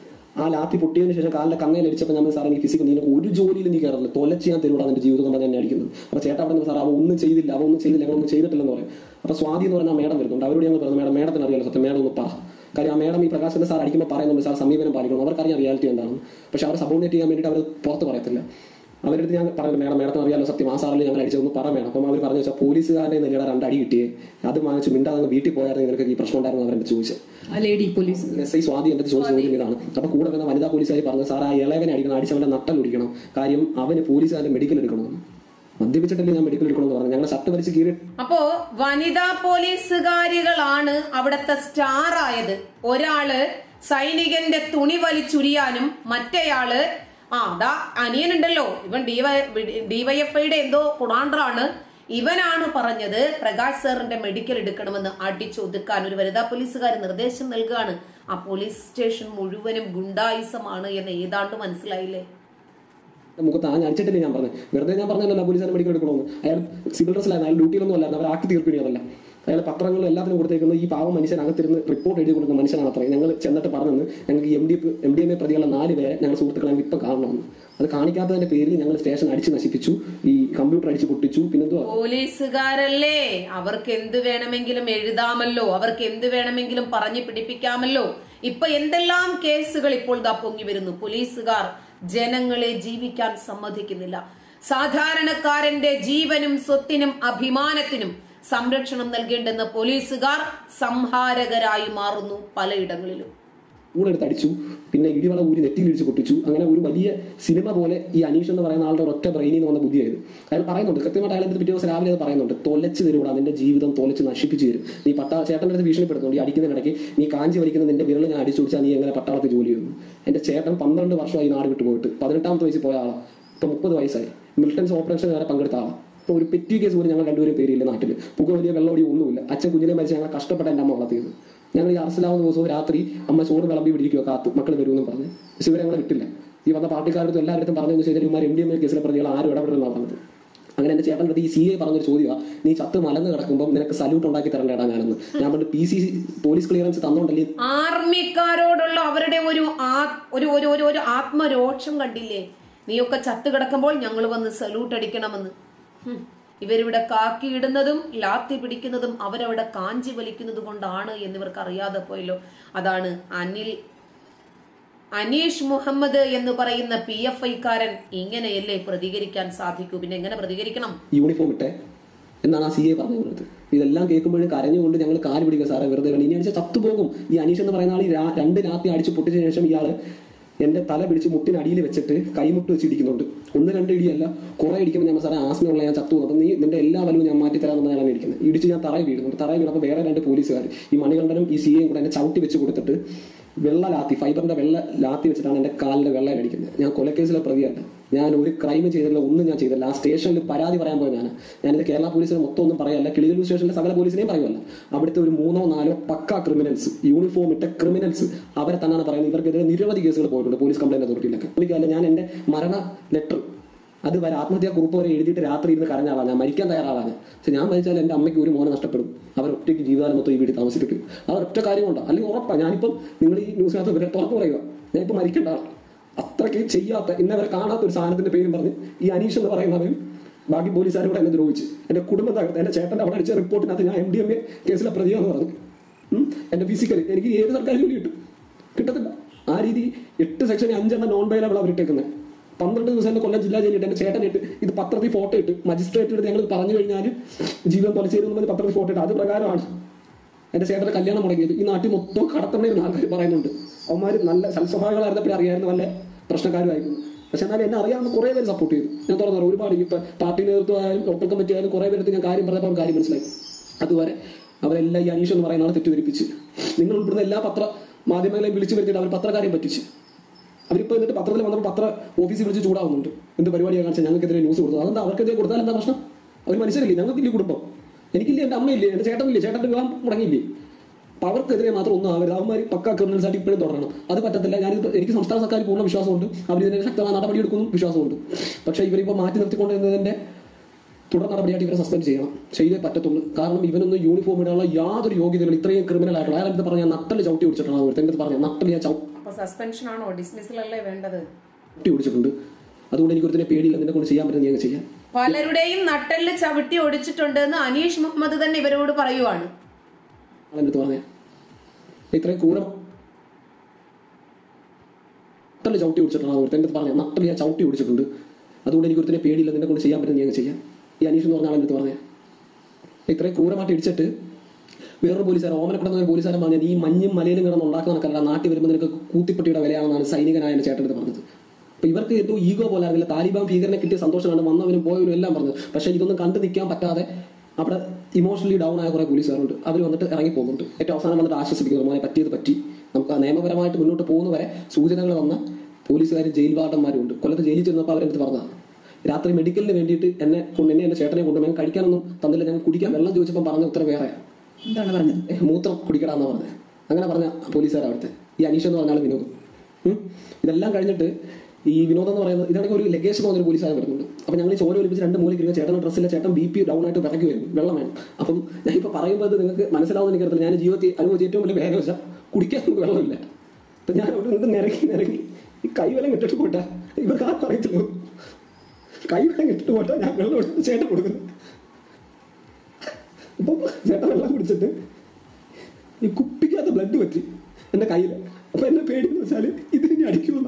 ആ ലാത്തി പൊട്ടിയതിന് ശേഷം കാലിലെ കണ്ണയിൽ അടിച്ചപ്പോൾ ഞാൻ സാർ എനിക്ക് ഫിസിക്കൽ നിനക്ക് ഒരു ജോലിയിൽ നീ കയറില്ല തൊലച്ച് ഞാൻ തരുവാണ് എന്റെ ജീവിതം എന്ന് പറഞ്ഞ് എന്നെ അടിക്കുന്നത് അപ്പൊ ചേട്ടാ അവിടെ സാർ അവ ഒന്നും ചെയ്തില്ല അവ ഒന്നും ചെയ്തില്ല അവ ഒന്നും ചെയ്തിട്ടില്ലെന്ന് പറയും അപ്പൊ സ്വാതി എന്ന് പറഞ്ഞാൽ മേഡം വരുന്നുണ്ട് അവരോട് ഞങ്ങൾ പറഞ്ഞു മേഡം മേഡത്തിന് അറിയാലോ സത്യം മേഡം ഒന്ന് പറ കാര്യം ആ മേഡം ഈ പ്രകാശന്റെ സാർ അടിക്കുമ്പോൾ പറയുന്നുണ്ട് സാർ സമീപനം പാലിക്കണം അവർക്കറിയാം റിയാലിറ്റി എന്താണ് പക്ഷെ അവർ സബോർഡിനേറ്റ് ചെയ്യാൻ വേണ്ടിയിട്ട് അവർ പുറത്ത് പറയത്തില്ല അവരുടെ അടുത്ത് ഞാൻ പറഞ്ഞു മേഡം മേഡത്തിന് അറിയാലോ സത്യം ആ സാറിൽ ഞങ്ങൾ അടിച്ചതൊന്ന് പറ വേണം അപ്പം അവർ പറഞ്ഞു വെച്ചാൽ പോലീസുകാരനെ നെല്ലിയുടെ രണ്ട് അടി കിട്ടിയേ അത് വാങ്ങിച്ച് മിണ്ടാതെ അങ്ങ് വീട്ടിൽ പോയായിരുന്നു നിനക്ക് ഈ പ്രശ്നം ഉണ്ടായിരുന്നു അവരെന്നെ ചോദിച്ചത് ആ lady police S I Swathi എന്റെ ചോദിച്ച ചോദ്യം ഇതാണ് അപ്പൊ കൂടെ വരുന്ന വനിതാ പോലീസുകാർ പറഞ്ഞു സാർ ആ ഇളവനെ അടിക്കണം അടിച്ചവന്റെ നട്ടൽ ഒടിക്കണം കാര്യം അവന് പോലീസുകാരുടെ മെഡിക്കൽ എടുക്കണമെന്ന് മദ്യപിച്ചിട്ടല്ലേ ഞാൻ മെഡിക്കൽ എടുക്കണമെന്ന് പറഞ്ഞു ഞങ്ങൾ ഷർട്ട് വലിച്ച് കീറി അപ്പോ വനിതാ പോലീസുകാരികളാണ് അവിടത്തെ സ്റ്റാർ ആയത് ഒരാള് സൈനികന്റെ തുണി വലിച്ചുരിയാനും മറ്റേയാള് ആ അതാ അനിയനുണ്ടല്ലോ ഇവൻ ഡിവൈഎഫ്ഐയുടെ എന്തോ കുണാണ്ടറാണ് ഇവനാണ് പറഞ്ഞത് പ്രകാശ് സാറിന്റെ മെഡിക്കൽ എടുക്കണമെന്ന് അടിച്ചൊതുക്കാൻ ഒരു വനിതാ പോലീസുകാർ നിർദ്ദേശം നൽകുകയാണ് ആ പോലീസ് സ്റ്റേഷൻ മുഴുവനും ഗുണ്ടായിസമാണ് എന്ന് ഏതാണ്ട് മനസ്സിലായില്ലേ മുഖത്ത് ആ അടിച്ചിട്ടില്ലേ ഞാൻ പറഞ്ഞു വെറുതെ ഞാൻ പറഞ്ഞല്ലോ പോലീസുകാരെ മെഡിക്കൽ എടുക്കണമെന്ന് അയാൾ സിവിൽ ഡ്രസ്സിലായിരുന്നു അയാൾ ഡ്യൂട്ടിയിലൊന്നും അല്ലായിരുന്നു അവർ ആക്കി തീർപ്പിനി അതല്ല അയാൾ പത്രങ്ങളും എല്ലാത്തിനും കൊടുത്തേക്കുന്നത് ഈ പാവ മനുഷ്യൻ അകത്തിരുന്ന് റിപ്പോർട്ട് എഴുതി കൊടുക്കുന്ന മനുഷ്യനാണ് അത്രയും ഞങ്ങൾ ചെന്നിട്ട് പറഞ്ഞെന്ന് ഞങ്ങൾക്ക് M D M D M A പ്രതികളുടെ നാല് പേരെ ഞങ്ങൾ സുഹൃത്തുക്കളെ ഇപ്പം കാണണമെന്ന് അത് കാണിക്കാത്തതിന്റെ പേരിൽ ഞങ്ങൾ സ്റ്റേഷൻ അടിച്ച് നശിപ്പിച്ചു ഈ കമ്പ്യൂട്ടർ അടിച്ച് പൊട്ടിച്ചു പിന്നെന്തുവാ പോലീസുകാരല്ലേ അവർക്ക് എന്ത് വേണമെങ്കിലും എഴുതാമല്ലോ അവർക്ക് എന്ത് വേണമെങ്കിലും പറഞ്ഞു പിടിപ്പിക്കാമല്ലോ ഇപ്പൊ എന്തെല്ലാം കേസുകൾ ഇപ്പോൾ ദാ പൊങ്ങി വരുന്നു പോലീസുകാർ ജനങ്ങളെ ജീവിക്കാൻ സമ്മതിക്കുന്നില്ല സാധാരണക്കാരന്റെ ജീവനും സ്വത്തിനും അഭിമാനത്തിനും സംരക്ഷണം നൽകേണ്ടെന്ന പോലീസുകാർ സംഹാരകരായി മാറുന്നു പലയിടങ്ങളിലും കൂടെ എടുത്ത് അടിച്ചു പിന്നെ ഇടിവള ഊരി നെറ്റിയിൽ ഇടിച്ച് പൊട്ടിച്ചു അങ്ങനെ ഒരു വലിയ സിനിമ പോലെ ഈ അനീഷ് എന്ന് പറയുന്ന ആളുടെ ഒറ്റ ബ്രെയിനിൽ നിന്ന് വന്ന ബുദ്ധിയായത് അയാൾ പറയുന്നുണ്ട് കൃത്യമായിട്ട് അയാൾ പിറ്റേ ദിവസം രാവിലെ അത് പറയുന്നുണ്ട് തൊലച്ച് തരുകൂടാ നിന്റെ ജീവിതം തൊലച്ച് നശിപ്പിച്ച് തരും നീ പട്ടാ ചേട്ടൻ്റെ അടുത്ത് ഭീഷണിപ്പെടുത്തുന്നുണ്ട് ഈ അടിക്കുന്നതിനിടയ്ക്ക് നീ കാഞ്ചി വലിക്കുന്ന നിന്റെ വിരൽ ഞാൻ അടിച്ചു പിടിച്ചാൽ നീ എങ്ങനെ പട്ടാളത്തിൽ ജോലി ചെയ്യുന്നു എന്റെ ചേട്ടൻ പന്ത്രണ്ട് വർഷമായി നാട് വിട്ടു പോയിട്ട് പതിനെട്ടാമത്തെ വയസ്സിൽ പോയ ആളാണ് ഇപ്പൊ മുപ്പത് വയസ്സായി മിലിറ്റൻസ് ഓപ്പറേഷൻ വരെ പങ്കെടുത്ത ആളാണ് ഇപ്പൊ ഒരു പെറ്റി കേസ് പോലും ഞങ്ങൾ രണ്ടുപേരും പേരില്ല നാട്ടിൽ പുക വലിയ വെള്ളമടി ഒന്നുമില്ല അച്ഛൻ കുഞ്ഞിനെ മരിച്ച് ഞങ്ങൾ കഷ്ടപ്പെട്ട എൻ്റെ അമ്മ വളർത്തിയത് ഞങ്ങൾ ഈ അറസ്റ്റിലാവുന്ന ദിവസവും രാത്രി അമ്മ ചോറ് വിളമ്പി പിടിക്കുക കാത്ത് മക്കൾ വരുമെന്നും പറഞ്ഞ് പക്ഷെ ഇവരെ ഞങ്ങളെ വിട്ടില്ല ഈ വന്ന പാർട്ടിക്കാരുടെ എല്ലാവരും പറഞ്ഞതെന്ന് വെച്ചാൽ ഇവന്മാർ എം ഡി എം എ കേസിലെ പ്രതികൾ ആരും ഇടപെടുന്നതാണ് പറഞ്ഞത് അങ്ങനെ എന്റെ ചേട്ടൻ്റെ അടുത്ത് ഈ സി ഐ പറഞ്ഞൊരു ചോദ്യമാണ് നീ ചത്ത് മലന്ന് കിടക്കുമ്പോൾ നിനക്ക് സല്യൂട്ട് ഉണ്ടാക്കി തരണ്ടേടാ ഞാനെന്ന് ഞാൻ പണ്ട് പി സി പോലീസ് ക്ലിയറൻസ് തന്നോണ്ടല്ലേ ആർമിക്കാരോടുള്ള അവരുടെ ഒരു ആ- ഒരു ഒരു ഒരു ഒരു ആത്മരോക്ഷം കണ്ടില്ലേ നീയൊക്കെ ചത്തു കിടക്കുമ്പോൾ ഞങ്ങൾ വന്ന് സല്യൂട്ട് അടിക്കണമെന്ന് ഹും. ഇവരിവിടെ കാക്കിയിടുന്നതും ലാത്തി പിടിക്കുന്നതും അവരവിടെ കാഞ്ചി വലിക്കുന്നത് കൊണ്ടാണ് എന്നിവർക്ക് അറിയാതെ പോയല്ലോ അതാണ് അനിൽ അനീഷ് മുഹമ്മദ് എന്ന് പറയുന്ന പി എഫ് ഐക്കാരൻ ഇങ്ങനെയല്ലേ പ്രതികരിക്കാൻ സാധിക്കൂ പിന്നെ എങ്ങനെ പ്രതികരിക്കണം യൂണിഫോം ഇട്ടെ എന്നാണ് ആ സി എ പറഞ്ഞു കൊടുത്തത് ഇതെല്ലാം കേൾക്കുമ്പോഴും കരഞ്ഞുകൊണ്ട് ഞങ്ങൾ കാല് പിടിക്കുക സാറേ വെറുതെ വേണം ഇനി അടിച്ചാൽ ചത്തുപോകും ഈ അനീഷ് എന്ന് പറയുന്ന ആൾ ഈ രാ- രണ്ട് രാത്രി അടിച്ച് പൊട്ടിച്ച ശേഷം ഇയാള് എന്റെ തല പിടിച്ച് മുട്ടിനടിയിൽ വെച്ചിട്ട് കൈമുട്ട് വെച്ച് ഇടിക്കുന്നുണ്ട് ഒന്ന് രണ്ട് ഇടിയല്ല കുറെ ഇടിക്കുമ്പോൾ ഞാൻ സാറേ ആസ്മയുള്ള ഞാൻ ചത്തു അപ്പം നീ നിന്റെ എല്ലാ വലവും ഞാൻ മാറ്റി തരാമെന്ന് ഞാനാണ് ഇരിക്കുന്നത് ഇടിച്ച് ഞാൻ തറയിൽ വീഴുന്നുണ്ട് തറയിൽ വീണപ്പോൾ വേറെ രണ്ട് പോലീസുകാർ ഈ മണികണ്ഠനും ഈ സി എയും കൂടെ എന്നെ ചവിട്ടി വെച്ച് കൊടുത്തിട്ട് വെള്ള ലാത്തി ഫൈബറിന്റെ വെള്ള ലാത്തി വെച്ചിട്ടാണ് എന്റെ കാലിന്റെ വെള്ളം അടിക്കുന്നത് ഞാൻ കൊലക്കേസിലെ പ്രതിയല്ല ഞാൻ ഒരു ക്രൈം ചെയ്തില്ല ഒന്നും ഞാൻ ചെയ്തില്ല ആ സ്റ്റേഷനിൽ പരാതി പറയാൻ പോയ ഞാൻ ഞാനിത് കേരള പോലീസിനെ മൊത്തം ഒന്നും പറയല്ല കിളികല്ലൂർ സ്റ്റേഷനിലെ സകല പോലീസിനെയും പറയുമല്ല അവിടുത്തെ ഒരു മൂന്നോ നാലോ പക്ക ക്രിമിനൽസ് യൂണിഫോം ഇട്ട ക്രിമിനൽസ് അവരെ തന്നെയാണ് പറയുന്നത് ഇവർക്കെതിരെ നിരവധി കേസുകൾ പോയിട്ടുണ്ട് പോലീസ് കംപ്ലൈന്റ് അതോറിറ്റിയിലൊക്കെ എനിക്കല്ല ഞാൻ എന്റെ മരണ ലെറ്റർ അത് വരെ ആത്മഹത്യാ കുറിപ്പ് വരെ എഴുതിയിട്ട് രാത്രി ഇരുന്ന് കരഞ്ഞാവാ ഞാൻ മരിക്കാൻ തയ്യാറാവാൻ പക്ഷെ ഞാൻ മരിച്ചാൽ എന്റെ അമ്മയ്ക്ക് ഒരു മോനെ നഷ്ടപ്പെടും അവർ ഒറ്റയ്ക്ക് ജീവിതകാലം മൊത്തം ഈ വീട്ടിൽ താമസിപ്പിക്കും അവർ ഒറ്റ കാര്യം കൊണ്ടോ അല്ലെങ്കിൽ ഉറപ്പാ ഞാനിപ്പം നിങ്ങൾ ഈ ന്യൂസിനകത്ത് ഇവരെ തുറന്നു പറയുക ഞാനിപ്പോൾ മരിക്കേണ്ട ആളാ. അത്രയ്ക്ക് ചെയ്യാത്ത ഇന്നവരെ കാണാത്ത ഒരു സാധനത്തിന്റെ പേരും പറഞ്ഞ് ഈ അനീഷ് എന്ന് പറയുന്നവൻ ബാക്കി പോലീസുകാരും കൂടെ എന്നെ ദ്രോഹിച്ച് എന്റെ കുടുംബം തകർത്ത് എന്റെ ചേട്ടന്റെ അവിടെ അടിച്ച റിപ്പോർട്ടിനകത്ത് ഞാൻ എം ഡി എം എ കേസിലെ പ്രതിയാന്ന് പറഞ്ഞു ഉം. എന്റെ ഫിസിക്കലി എനിക്ക് ഏത് സർക്കാർ ജോലി കിട്ടും കിട്ടത്തില്ല ആ രീതി എട്ട് സെക്ഷൻ അഞ്ചെണ്ണം നോൺ ബൈലബിൾ അവർ ഇട്ടേക്കുന്നത് പന്ത്രണ്ട് ദിവസം എന്നെ കൊല്ലം ജില്ലാ ജയിലിട്ട് എന്റെ ചേട്ടൻ ഇട്ട് ഇത് പത്രത്തിൽ ഫോട്ടോ ഇട്ട് മജിസ്ട്രേറ്റ് എടുത്ത് ഞങ്ങൾ പറഞ്ഞു കഴിഞ്ഞാൽ ജീവൻ തൊലച്ചേരുന്ന പറഞ്ഞ് പത്രത്തിൽ ഫോട്ടോ ഇട്ട് അത് പ്രകാരമാണ് എന്റെ ചേട്ടന്റെ കല്യാണം മുടങ്ങിയത് ഈ നാട്ടിൽ മൊത്തം കടത്തണമെന്ന് ആൾക്കാർ പറയുന്നുണ്ട് അവന്മാർ നല്ല സൽസ്വഭാവികളായിരുന്നപ്പോഴേ അറിയായിരുന്നു നല്ല പ്രശ്നക്കാരുമായിരുന്നു പക്ഷെ എന്നാലും എന്നെ അറിയാവുന്ന കുറേ പേര് സപ്പോർട്ട് ചെയ്തു ഞാൻ തുറന്നു പറഞ്ഞു. ഒരുപാട് ഇപ്പൊ പാർട്ടി നേതൃത്വമായാലും ലോക്കൽ കമ്മിറ്റി ആയാലും കുറേ പേർക്ക് ഞാൻ കാര്യം പറഞ്ഞപ്പോൾ കാര്യം മനസ്സിലായി അതുവരെ അവരെല്ലാം ഈ അനീഷ് എന്ന് പറയുന്ന ആളെ തെറ്റിദ്ധരിപ്പിച്ച് നിങ്ങൾ ഉൾപ്പെടുന്ന എല്ലാ പത്ര മാധ്യമങ്ങളെയും വിളിച്ചു വരുത്തിയിട്ട് അവർ പത്രക്കാരെയും പറ്റിച്ച് അവരിപ്പോ എന്നിട്ട് പത്രത്തിൽ വന്നപ്പോൾ പത്ര ഓഫീസിൽ വിളിച്ച് ചൂടാവുന്നുണ്ട് എന്ത് പരിപാടിയാണ് കാണിച്ചാൽ ഞങ്ങൾക്കെതിരെ ന്യൂസ് കൊടുത്തു അതെന്താ അവർക്കെതിരെ കൊടുത്താൽ എന്താ പ്രശ്നം അവർ മനുഷ്യരല്ലേ ഞങ്ങൾക്കില്ലേ കുടുംബം എനിക്കില്ലേ എൻ്റെ അമ്മയില്ലേ എൻ്റെ ചേട്ടനില്ലേ ചേട്ടൻ്റെ വിവാഹം മുടങ്ങിയില്ലേ അപ്പൊ അവർക്കെതിരെ മാത്രം ഒന്നും ആവരുത് അവന്മാർ പക്ക ക്രിമിനൽസ് ആയിട്ട് ഇപ്പോഴും തുടരണം അത് പറ്റത്തില്ല ഞാനിത് എനിക്ക് സംസ്ഥാന സർക്കാർ പൂർണ്ണ വിശ്വാസമുണ്ട് അവർ ഇതിനെ ശക്തമായ നടപടി എടുക്കുന്നു വിശ്വാസമുണ്ട് പക്ഷേ ഇവരിപ്പോൾ മാറ്റി നിർത്തിക്കൊണ്ടിരുന്നതിന്റെ തുടർ നടപടിയായിട്ട് ഇവരെ സസ്പെൻഡ് ചെയ്യണം ചെയ്തേ പറ്റത്തുള്ളൂ കാരണം ഇവനൊന്നും യൂണിഫോം ഇടാനുള്ള യാതൊരു യോഗ്യതകളും ഇത്രയും ക്രിമിനൽ ആയിട്ടുള്ള അയാൾ എന്ത് പറഞ്ഞാൽ നട്ടല് ചവിട്ടി പിടിച്ചിട്ടാണ് ഒരുത്തൻ എന്ത് പറഞ്ഞ നട്ടല് ഞാൻ ചവിട്ടി അപ്പൊ സസ്പെൻഷൻ ആണോ ഡിസ്മിസലല്ലേ വേണ്ടത് പിടിച്ചിട്ടുണ്ട് അതുകൊണ്ട് എനിക്ക് ഒരുത്തിനെ പേടിയില്ല നിന്നെ കൊണ്ട് ചെയ്യാൻ പറ്റുന്ന ഞാൻ ചെയ്യാം പലരുടെയും നട്ടെല്ല് ചവിട്ടി ഒടിച്ചിട്ടുണ്ട് എന്ന് അനീഷ് മുഹമ്മദ് തന്നെ ഇവരോട് പറയുവാണ് ആളെടുത്ത് പറഞ്ഞേ ഇത്രയും ക്രൂരം നട്ടല് ചവിട്ടി പിടിച്ചിട്ടാണ് ഒരുത്തൻ എന്ത് പറഞ്ഞ നട്ടല് ഞാൻ ചവിട്ടി പിടിച്ചിട്ടുണ്ട് അതുകൊണ്ട് എനിക്ക് ഒരുത്തിനെ പേടിയില്ല നിന്നെ കൊണ്ട് ചെയ്യാൻ പറ്റുന്ന ഞാൻ ചെയ്യാം ഈ അനീഷ് എന്ന് പറഞ്ഞ ആളെടുത്ത് പറഞ്ഞേ ഇത്രയും ക്രൂരമായിട്ട് ഇടിച്ചിട്ട് വേറൊരു പോലീസുകാരൻ ഓമന കിടന്ന ഒരു പോലീസുകാരൻ പറഞ്ഞത് ഈ മഞ്ഞും മലയിലും കിടന്ന് ഉണ്ടാക്കുന്നതൊക്കെയല്ല നാട്ടിൽ വരുമ്പോൾ നിനക്ക് കൂത്തിപ്പെട്ടിയുടെ വിലയാണെന്നാണ് സൈനികനായ എൻ്റെ ചേട്ടൻ പറഞ്ഞത് അപ്പൊ ഇവർക്ക് എന്തോ ഈഗോ പോലെ അറിയില്ല താലിബാൻ ഭീകരനെ കിട്ടിയ സന്തോഷമാണ് വന്നവരും പോയവരും എല്ലാം പറഞ്ഞത് പക്ഷെ ഇതൊന്നും കണ്ടു നിൽക്കാൻ പറ്റാതെ അവിടെ ഇമോഷണലി ഡൗൺ ആയ കുറെ പോലീസുകാരുണ്ട് അവർ വന്നിട്ട് ഇറങ്ങി പോകുന്നുണ്ട് ഏറ്റവും അവസാനം വന്നിട്ട് ആശ്വസിപ്പിക്കുന്നു മോനെ പറ്റിയത് പറ്റി നമുക്ക് ആ നിയമപരമായിട്ട് മുന്നോട്ട് പോകുന്നവരെ സൂചനകൾ വന്ന പോലീസുകാരും ജയിൽ വാർഡന്മാരും ഉണ്ട് കൊല്ലത്ത് ജയിലിൽ ചെന്നപ്പോൾ അവരെടുത്ത് പറഞ്ഞതാണ് രാത്രി മെഡിക്കലിന് വേണ്ടിയിട്ട് എന്നെ കൊണ്ട് എന്നെ എന്റെ ചേട്ടനെ കൊണ്ട് ഞാൻ കഴിക്കാനൊന്നും തന്നില്ല ഞാൻ കുടിക്കാൻ വെള്ളം ചോദിച്ചപ്പോൾ പറഞ്ഞ ഉത്തരം വേറെയാണ് എന്താണ് പറഞ്ഞത് ഏ, മൂത്രം കുടിക്കടാന്നാ പറഞ്ഞത് അങ്ങനെ പറഞ്ഞ പോലീസുകാർ അവിടുത്തെ ഈ അനീഷ് എന്ന് പറഞ്ഞാൽ വിനോദം ഉം. ഇതെല്ലാം കഴിഞ്ഞിട്ട് ഈ വിനോദം എന്ന് പറയുന്നത് ഇതാണെങ്കിൽ ഒരു ലഗേജ് പോകുന്ന ഒരു പോലീസുകാരൻ വരുന്നുണ്ട് അപ്പൊ ഞങ്ങൾ ഈ ചോര ഒലിപ്പിച്ച് രണ്ട് മൂലയ്ക്ക് ഇരുന്ന് ചേട്ടൻ ഡ്രസ്സിലെ ചേട്ടൻ ബി പി ഡൗൺ ആയിട്ട് വിറക്കി വരും വെള്ളം വേണം അപ്പം ഞാൻ ഇപ്പൊ പറയുമ്പോൾ ഇത് നിങ്ങൾക്ക് മനസ്സിലാവുന്ന എനിക്കറിയില്ല ഞാൻ ജീവിതത്തിൽ അനുഭവിച്ച ഏറ്റവും വലിയ വേദന വെച്ചാൽ കുടിക്കാൻ നമുക്ക് വെള്ളമില്ല അപ്പൊ ഞാൻ അവിടെ നിന്ന് നിരക്കി നിരക്കി ഈ കൈവലം കെട്ടിട്ട് പോട്ടാ ഇവർക്ക് ആർക്കും അറിയത്തില്ല കൈവലം കെട്ടിട്ട് പോട്ടാ ഞാൻ വെള്ളം എടുത്ത് ചേട്ടൻ കൊടുക്കുന്നു അപ്പം ചേട്ടൻ വെള്ളം കുടിച്ചിട്ട് ഈ കുപ്പിക്കകത്ത് ബ്ലഡ് പറ്റി എന്റെ കയ്യിൽ അപ്പൊ എന്നെ പേടിയെന്ന് വെച്ചാല് ഇതിനെ അടിക്കുമെന്ന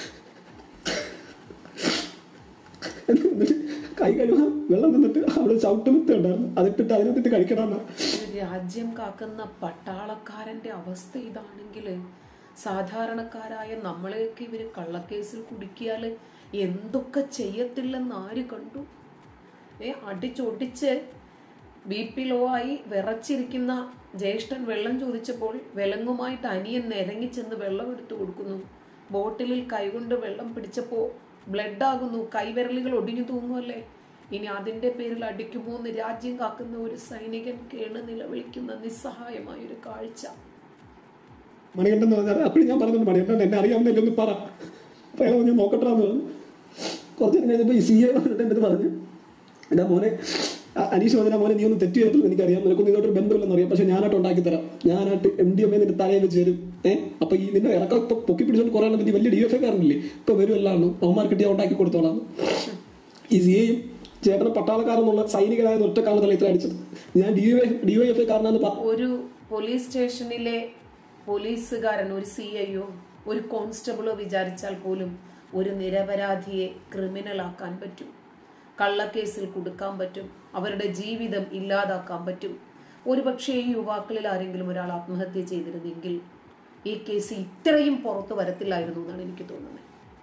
എന്നിട്ട് കൈ കഴുകാൻ വെള്ളം നിന്നിട്ട് അവിടെ ചവിട്ടുമുത്ത ഉണ്ടായിരുന്നു അതിട്ടിട്ട് അതിനകത്തിട്ട് കഴിക്കണമെന്ന ഒരു രാജ്യം കാക്കുന്ന പട്ടാളക്കാരന്റെ അവസ്ഥ ഇതാണെങ്കിൽ സാധാരണക്കാരായ നമ്മളെയൊക്കെ ഇവര് കള്ളക്കേസിൽ കുടുക്കിയാല് എന്തൊക്കെ ചെയ്യത്തില്ലെന്ന് ആര് കണ്ടു ഏ അടിച്ചൊടിച്ച് ബി പി ലോ ആയി വിറച്ചിരിക്കുന്ന ജ്യേഷ്ഠൻ വെള്ളം ചോദിച്ചപ്പോൾ വിലങ്ങുമായിട്ട് അനിയൻ നിരങ്ങി ചെന്ന് വെള്ളം എടുത്തു കൊടുക്കുന്നു ബോട്ടിലിൽ കൈകൊണ്ട് വെള്ളം പിടിച്ചപ്പോൾ ബ്ലഡ് ആകുന്നു കൈവിരലുകൾ ഒടിഞ്ഞു തൂങ്ങുമല്ലേ ഇനി അതിന്റെ പേരിൽ അടിക്കുമോ എന്ന് രാജ്യം കാക്കുന്ന ഒരു സൈനികൻ കേണ് നിലവിളിക്കുന്ന നിസ്സഹായമായ ഒരു കാഴ്ച മണികണ്ഠൻ എന്ന് പറഞ്ഞാൽ അപ്പോഴും ഞാൻ പറഞ്ഞിട്ടുണ്ട് മണികണ്ഠൻ എന്നെ അറിയാവുന്നില്ല ഒന്ന് പറ അപ്പൊ അയാൾ ഞാൻ നോക്കട്ടെ എന്ന് പറഞ്ഞു കുറച്ച് നേരം കഴിഞ്ഞപ്പോൾ ഈ സി എ വന്നിട്ട് എൻ്റെ അടുത്ത് പറഞ്ഞു എൻ്റെ മോനെ അ- അനീഷ് പറഞ്ഞാൽ മോനെ നീ ഒന്ന് തെറ്റ് ചെയ്തിട്ടില്ല എനിക്കറിയാം നിനക്കൊന്നും ഇതോട്ടൊരു ബന്ധമില്ലെന്ന് അറിയാം പക്ഷെ ഞാനായിട്ട് ഉണ്ടാക്കി തരാം ഞാനായിട്ട് എം ഡി എം എ നിന്റെ തലയിൽ വെച്ച് തരും ഏഹ് അപ്പൊ ഈ നിന്നെ ഇറക്കം ഇപ്പൊ പൊക്കി പിടിച്ചോണ്ട് കുറേ എണ്ണം നീ വലിയ ഡി എഫ് എ കാരനില്ലേ ഇപ്പൊ വരുമല്ലാണ് അവന്മാർ കിട്ടിയ ഉണ്ടാക്കി കൊടുത്തോളാം ഈ സി എയും ചേട്ടനെ പട്ടാളക്കാരെന്നുള്ള സൈനികനായ ഒറ്റ കാലത്തല്ല ഇത്ര അടിച്ചത് ഞാൻ D Y D Y F A കാരനാന്ന് പറഞ്ഞു ഒരു പോലീസ് സ്റ്റേഷനിലെ പോലീസുകാരൻ ഒരു സി ഐയോ ഒരു കോൺസ്റ്റബിളോ വിചാരിച്ചാൽ പോലും ഒരു നിരപരാധിയെ ക്രിമിനൽ ആക്കാൻ പറ്റും കള്ളക്കേസിൽ കൊടുക്കാൻ പറ്റും അവരുടെ ജീവിതം ഇല്ലാതാക്കാൻ പറ്റും ഒരുപക്ഷെ ഈ യുവാക്കളിൽ ആരെങ്കിലും ഒരാൾ ആത്മഹത്യ ചെയ്തിരുന്നെങ്കിൽ ഈ കേസ് ഇത്രയും പുറത്തു വരത്തില്ലായിരുന്നു എന്നാണ് എനിക്ക് തോന്നുന്നത്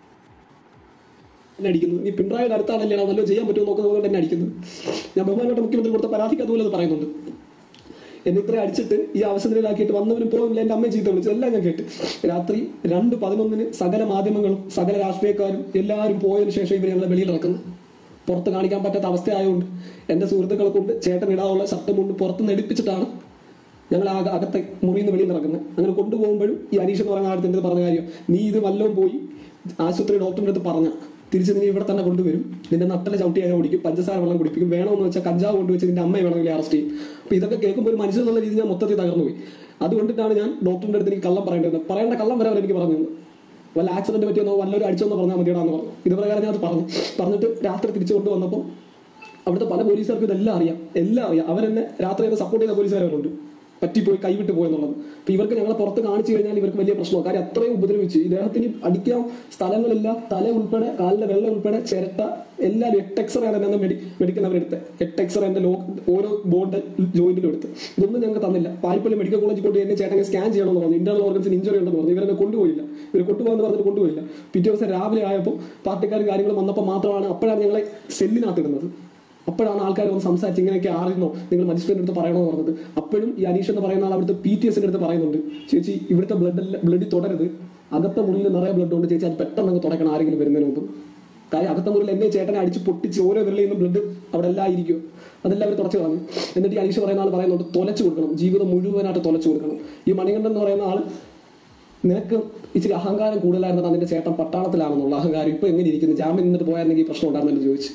എന്നെ അടിക്കുന്നു നീ പിണറായിയുടെ അടുത്താണല്ലേ നല്ലോ ചെയ്യാൻ പറ്റുമോ നോക്കുന്നത് എന്നെ അടിക്കുന്നു ഞാൻ ബഹുമാനപ്പെട്ട മുഖ്യമന്ത്രി കൊടുത്ത പരാതിക്ക് അതുപോലെ അത് പറയുന്നുണ്ട് എന്നെ ഇത്ര അടിച്ചിട്ട് ഈ അവസരത്തിലാക്കിയിട്ട് വന്നവരും പോകുന്നില്ല എൻ്റെ അമ്മയെ ചീത്ത വിളിച്ചു എല്ലാം ഞാൻ കേട്ട് രാത്രി രണ്ട് പതിനൊന്നിന് സകല മാധ്യമങ്ങളും സകല രാഷ്ട്രീയക്കാരും എല്ലാവരും പോയതിനു ശേഷം ഇവർ ഞങ്ങളെ വെളിയിൽ ഇറക്കുന്നു പുറത്ത് കാണിക്കാൻ പറ്റാത്ത അവസ്ഥയായതുകൊണ്ട് എൻ്റെ സുഹൃത്തുക്കളെ കൊണ്ട് ചേട്ടൻ ഇടാനുള്ള ശബ്ദം കൊണ്ട് പുറത്ത് നെടിപ്പിച്ചിട്ടാണ് ഞങ്ങൾ ആ അകത്തെ മുറിയിൽ നിന്ന് വെളിയിൽ നടക്കുന്നത് അങ്ങനെ കൊണ്ടുപോകുമ്പോഴും ഈ അനീഷ് എന്ന് പറയുന്ന ആളുടെ അടുത്ത് പറഞ്ഞ കാര്യം നീ ഇത് വല്ലതും പോയി ആശുപത്രി ഡോക്ടറിന്റെ അടുത്ത് പറഞ്ഞ തിരിച്ച് നീ ഇവിടെ തന്നെ കൊണ്ടുവരും നിന്റെ നട്ടല ചവിട്ടി അതിനെ ഓടിക്കും പഞ്ചസാര വെള്ളം കുടിപ്പിക്കും വേണമെന്ന് വെച്ചാൽ കഞ്ചാവ് കൊണ്ടുവച്ച് നിന്റെ അമ്മയെ വേണമെങ്കിൽ അറസ്റ്റ് ചെയ്യും അപ്പൊ ഇതൊക്കെ കേൾക്കുമ്പോൾ ഒരു മനുഷ്യൻ എന്നുള്ള രീതിയിൽ ഞാൻ മൊത്തത്തിൽ തകർന്നു പോയി അതുകൊണ്ടിട്ടാണ് ഞാൻ ഡോക്ടറിന്റെ അടുത്ത് എനിക്ക് കള്ളം പറയേണ്ടത് പറയേണ്ട കള്ളം വരെ അവർ എനിക്ക് പറഞ്ഞു തന്നു. വല്ല ആക്സിഡന്റ് പറ്റിയെന്നോ വല്ലവരും അടിച്ചോന്നോ പറഞ്ഞാൽ മതിയടാന്ന് പറഞ്ഞു ഇത് പ്രകാരം ഞാൻ അത് പറഞ്ഞു പറഞ്ഞിട്ട് രാത്രി തിരിച്ചു കൊണ്ടുവന്നപ്പോൾ അവിടുത്തെ പല പോലീസുകാർക്കും ഇതെല്ലാം അറിയാം എല്ലാം അറിയാം അവരെന്നെ രാത്രി എന്നെ സപ്പോർട്ട് ചെയ്ത പോലീസുകാരുണ്ട് പറ്റിപ്പോയി കൈവിട്ട് പോയെന്നുള്ളത് അപ്പൊ ഇവർക്ക് ഞങ്ങളെ പുറത്ത് കാണിച്ചു കഴിഞ്ഞാൽ ഇവർക്ക് വലിയ പ്രശ്നമാണ് കാര്യം അത്രയും ഉപദ്രവിച്ചു ഇദ്ദേഹത്തിന് അടിക്കാൻ സ്ഥലങ്ങളില്ല തല ഉൾപ്പെടെ കാലിന്റെ വെള്ളം ഉൾപ്പെടെ ചിരട്ട എല്ലാവരും എട്ട് എക്സ്റേ ആണ് എന്നെ മെഡി മെഡിക്കൽ അവരെടുത്ത് എട്ട് എക്സ്റേ എന്റെ ലോ ഓരോ ബോണ്ട് ജോയിന്റിലും എടുത്ത് ഇതൊന്നും ഞങ്ങൾക്ക് തന്നില്ല പാരിപ്പള്ളി മെഡിക്കൽ കോളേജിൽ കൊണ്ട് എന്നെ ചേട്ടനെ സ്കാൻ ചെയ്യണമെന്ന് പറഞ്ഞു ഇന്റേണൽ ഓർഗൻസിന് ഇഞ്ചുറി ഉണ്ടെന്ന് പറഞ്ഞു ഇവരെന്നെ കൊണ്ടുപോയില്ല ഇവർ കൊണ്ടുപോകാന്ന് പറഞ്ഞിട്ട് കൊണ്ടുപോയില്ല പിറ്റേ ദിവസം രാവിലെ ആയപ്പോൾ പാർട്ടിക്കാർ കാര്യങ്ങൾ വന്നപ്പോൾ മാത്രമാണ് അപ്പോഴാണ് ഞങ്ങളെ സെല്ലിനകത്ത് ഇടുന്നത് അപ്പോഴാണ് ആൾക്കാർ വന്ന് സംസാരിച്ച് ഇങ്ങനെയൊക്കെ ആറിയുന്നോ നിങ്ങൾ മജിസ്ട്രേറ്റിന്റെ അടുത്ത് പറയണമെന്ന് പറഞ്ഞത് അപ്പോഴും ഈ അനീഷ് എന്ന് പറയുന്ന ആൾ അവിടുത്തെ പി ടി എസിന്റെ അടുത്ത് പറയുന്നുണ്ട് ചേച്ചി ഇവിടുത്തെ ബ്ലഡ് ബ്ലഡിൽ തുടരുത് അകത്തെ മുറിയിൽ നിറയെ ബ്ലഡ് ഉണ്ട് ചേച്ചി അത് പെട്ടെന്ന് അങ്ങ് തുടക്കണം ആരെങ്കിലും വരുന്നതിന് മുമ്പ് കാര്യം അകത്തെ മുറിയിൽ എന്നെ ചേട്ടനെ അടിച്ച് പൊട്ടിച്ച് ഓരോ വിരലിൽ നിന്നും ബ്ലഡ് അവിടെ എല്ലാം ആയിരിക്കും അതെല്ലാം അവർ തുടച്ചു കളഞ്ഞു എന്നിട്ട് ഈ അനീഷ് പറയുന്ന ആൾ പറയുന്നുണ്ട് തൊലച്ചു കൊടുക്കണം ജീവിതം മുഴുവനായിട്ട് തൊലച്ചു കൊടുക്കണം ഈ മണികണ്ഠൻ എന്ന് പറയുന്ന ആൾ നിനക്ക് ഇച്ചിരി അഹങ്കാരം കൂടുതലായിരുന്നു അതിന്റെ ചേട്ടൻ പട്ടാളത്തിലാണെന്നുള്ള അഹങ്കാരം ഇപ്പൊ എങ്ങനെ ഇരിക്കുന്നു ജാമ്യം നിന്നിട്ട് പോയായിരുന്നെങ്കിൽ ഈ പ്രശ്നം ഉണ്ടായിരുന്നെന്ന് ചോദിച്ചു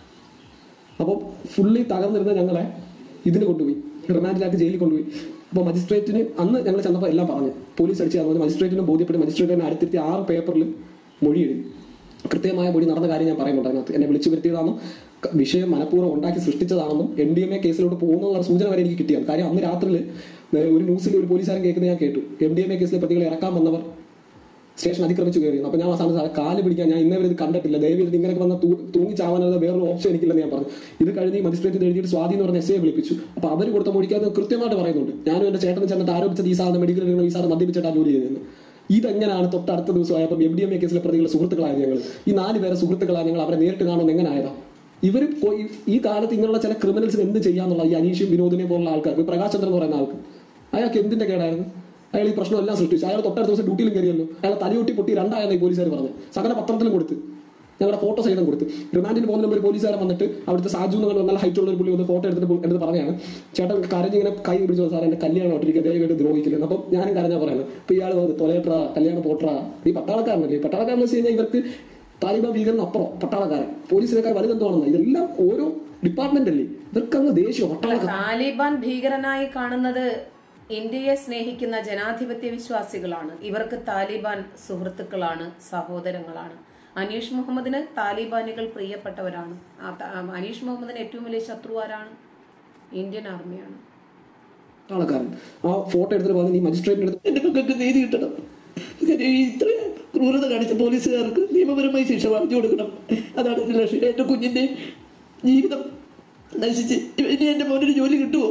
അപ്പോൾ ഫുള്ളി തകർന്നിരുന്ന ഞങ്ങളെ ഇതിന് കൊണ്ടുപോയി റിമാൻഡിലാക്കി ജയിലിൽ കൊണ്ടുപോയി അപ്പോൾ മജിസ്ട്രേറ്റിന് അന്ന് ഞങ്ങൾ ചെന്നപ്പോൾ എല്ലാം പറഞ്ഞു പോലീസ് അടിച്ചു തന്നത് മജിസ്ട്രേറ്റിന് ബോധ്യപ്പെട്ട് മജിസ്ട്രേറ്റിനെ അടുത്തിരുത്തി ആറ് പേപ്പറിൽ മൊഴി എഴുതി കൃത്യമായ മൊഴി നടന്ന കാര്യം ഞാൻ പറയുന്നുണ്ട് അതിനകത്ത് എന്നെ വിളിച്ചു വരുത്തിയതാണെന്നും ക- വിഷയം മനഃപൂർവ്വം ഉണ്ടാക്കി സൃഷ്ടിച്ചതാണെന്നും എൻ ഡി എം എ കേസിലോട്ട് പോകുന്നുള്ള സൂചന വരെ എനിക്ക് കിട്ടിയാണ് കാര്യം അന്ന് രാത്രിയിൽ ഒരു ന്യൂസിൽ ഒരു പോലീസുകാരൻ കേൾക്കുന്നത് ഞാൻ കേട്ടു എം ഡി എം എ കേസിലെ പ്രതികളെ ഇറക്കാൻ വന്നവർ സ്റ്റേഷൻ അതിക്രമിച്ചു കയറിയിരുന്നു അപ്പൊ ഞാൻ അവസാനം സാറെ കാല് പിടിക്കാൻ ഞാൻ ഇന്നേ വരെ ഇത് കണ്ടിട്ടില്ല ദയവേത് ഇങ്ങനെ വന്ന തൂങ്ങി ചാവാനുള്ള വേറൊരു ഓപ്ഷൻ എനിക്കില്ലെന്ന് ഞാൻ പറഞ്ഞു ഇത് കഴിഞ്ഞ് ഈ മജിസ്ട്രേറ്റ് എഴുതിയിട്ട് സ്വാധീനം എന്ന് പറഞ്ഞ എസ് എ വിളിപ്പിച്ചു അപ്പൊ അവർ കൊടുത്ത മൊഴിക്ക് അത് കൃത്യമായിട്ട് പറയുന്നുണ്ട് ഞാനും എന്റെ ചേട്ടനും ചെന്നിട്ട് ആരോപിച്ചത് ഈ സാധനം മെഡിക്കൽ ഈ സാധനം മദ്യപിച്ചിട്ടാണ് ജോലി ചെയ്തത് ഇതെങ്ങനെയാണ് തൊട്ടടുത്ത ദിവസമായപ്പോൾ എം ഡി എം എ കേസിലെ പ്രതികളെ സുഹൃത്തുക്കളായത് ഞങ്ങൾ ഈ നാല് പേരെ സുഹൃത്തുക്കളാണ് ഞങ്ങൾ അവരെ നേരിട്ട് കാണുമെന്ന് എങ്ങനെയായതാ ഇവർ ഈ കാലത്ത് ഇങ്ങനെയുള്ള ചില ക്രിമിനൽസിന് എന്ത് ചെയ്യാന്നുള്ള ഈ അനീഷും വിനോദിനെ പോലുള്ള ആൾക്കാർക്ക് പ്രകാശ് ചന്ദ്രൻ എന്ന് പറയുന്ന ആൾക്ക് അയാൾക്ക് എന്തിന്റെ കേടായിരുന്നു അയാൾ ഈ പ്രശ്നം എല്ലാം സൃഷ്ടിച്ചു അയാൾ തൊട്ടടുത്ത ദിവസം ഡ്യൂട്ടിയിലും കയറിയല്ലോ അയാൾ തലയൊട്ടി പൊട്ടി രണ്ടായെന്ന് ഈ പോലീസുകാർ പറഞ്ഞു സകല പത്രത്തിലും കൊടുത്ത് ഞങ്ങളുടെ ഫോട്ടോ സഹിതം കൊടുത്ത് റിമാൻഡിന് പോകുന്ന ഒരു പോലീസുകാരൻ വന്നിട്ട് അവിടുത്തെ സാജു എന്ന് പറഞ്ഞ നല്ല ഹൈറ്റ് ഉള്ള ഒരു പുള്ളി ഒന്ന് ഫോട്ടോ എടുത്തിട്ട് പോ- എടുത്ത് പറഞ്ഞാണ് ചേട്ടൻ കരഞ്ഞിങ്ങനെ കൈ പിടിച്ചു സാർ എന്റെ കല്യാണം ഒട്ടിരിക്കുക ദയവായിട്ട് ദ്രോഹിക്കില്ലെന്ന് അപ്പം ഞാനും കരഞ്ഞാ പറയുന്നത് അപ്പൊ ഇയാൾ വന്ന് തൊലയട്രാ കല്യാണം പോട്രാ ഈ പട്ടാളക്കാരനല്ലേ ഈ പട്ടാളക്കാരൻ എന്ന് വെച്ച് കഴിഞ്ഞാൽ ഇവർക്ക് താലിബാൻ ഭീകരന് അപ്പുറം പട്ടാളക്കാരൻ പോലീസിനേക്കാൾ വലുതെന്താണെന്ന് ഇതെല്ലാം ഓരോ ഡിപ്പാർട്ട്മെന്റ് അല്ലേ ഇവർക്ക് അങ്ങ് ദേഷ്യം പട്ടാളക്കാർ താലിബാൻ ഭീകരനായി കാണുന്നത് ഇന്ത്യയെ സ്നേഹിക്കുന്ന ജനാധിപത്യ വിശ്വാസികളാണ് ഇവർക്ക് താലിബാൻ സുഹൃത്തുക്കളാണ് സഹോദരങ്ങളാണ് അനീഷ് മുഹമ്മദിന് താലിബാനികൾ പ്രിയപ്പെട്ടവരാണ് ആ ത- ആ അനീഷ് മുഹമ്മദിന് ഏറ്റവും വലിയ ശത്രു ആരാണ് ഇന്ത്യൻ ആർമിയാണ് പട്ടാളക്കാരൻ ആ ഫോട്ടോ എടുത്തിട്ട് പറഞ്ഞ് നീ മജിസ്ട്രേറ്റിന്റെ അടുത്ത് എന്റെ മക്കൾക്ക് നീതി കിട്ടണം കാര്യം ഈ ഇത്ര ക്രൂരത കാണിച്ച പോലീസുകാർക്ക് നിയമപരമായി ശിക്ഷ വാങ്ങിച്ചു കൊടുക്കണം അതാണ് എന്റെ ലക്ഷ്യം എന്റെ കുഞ്ഞിന്റെ ജീവിതം നശിച്ച് ഇനി എന്റെ മോനൊരു ജോലി കിട്ടുമോ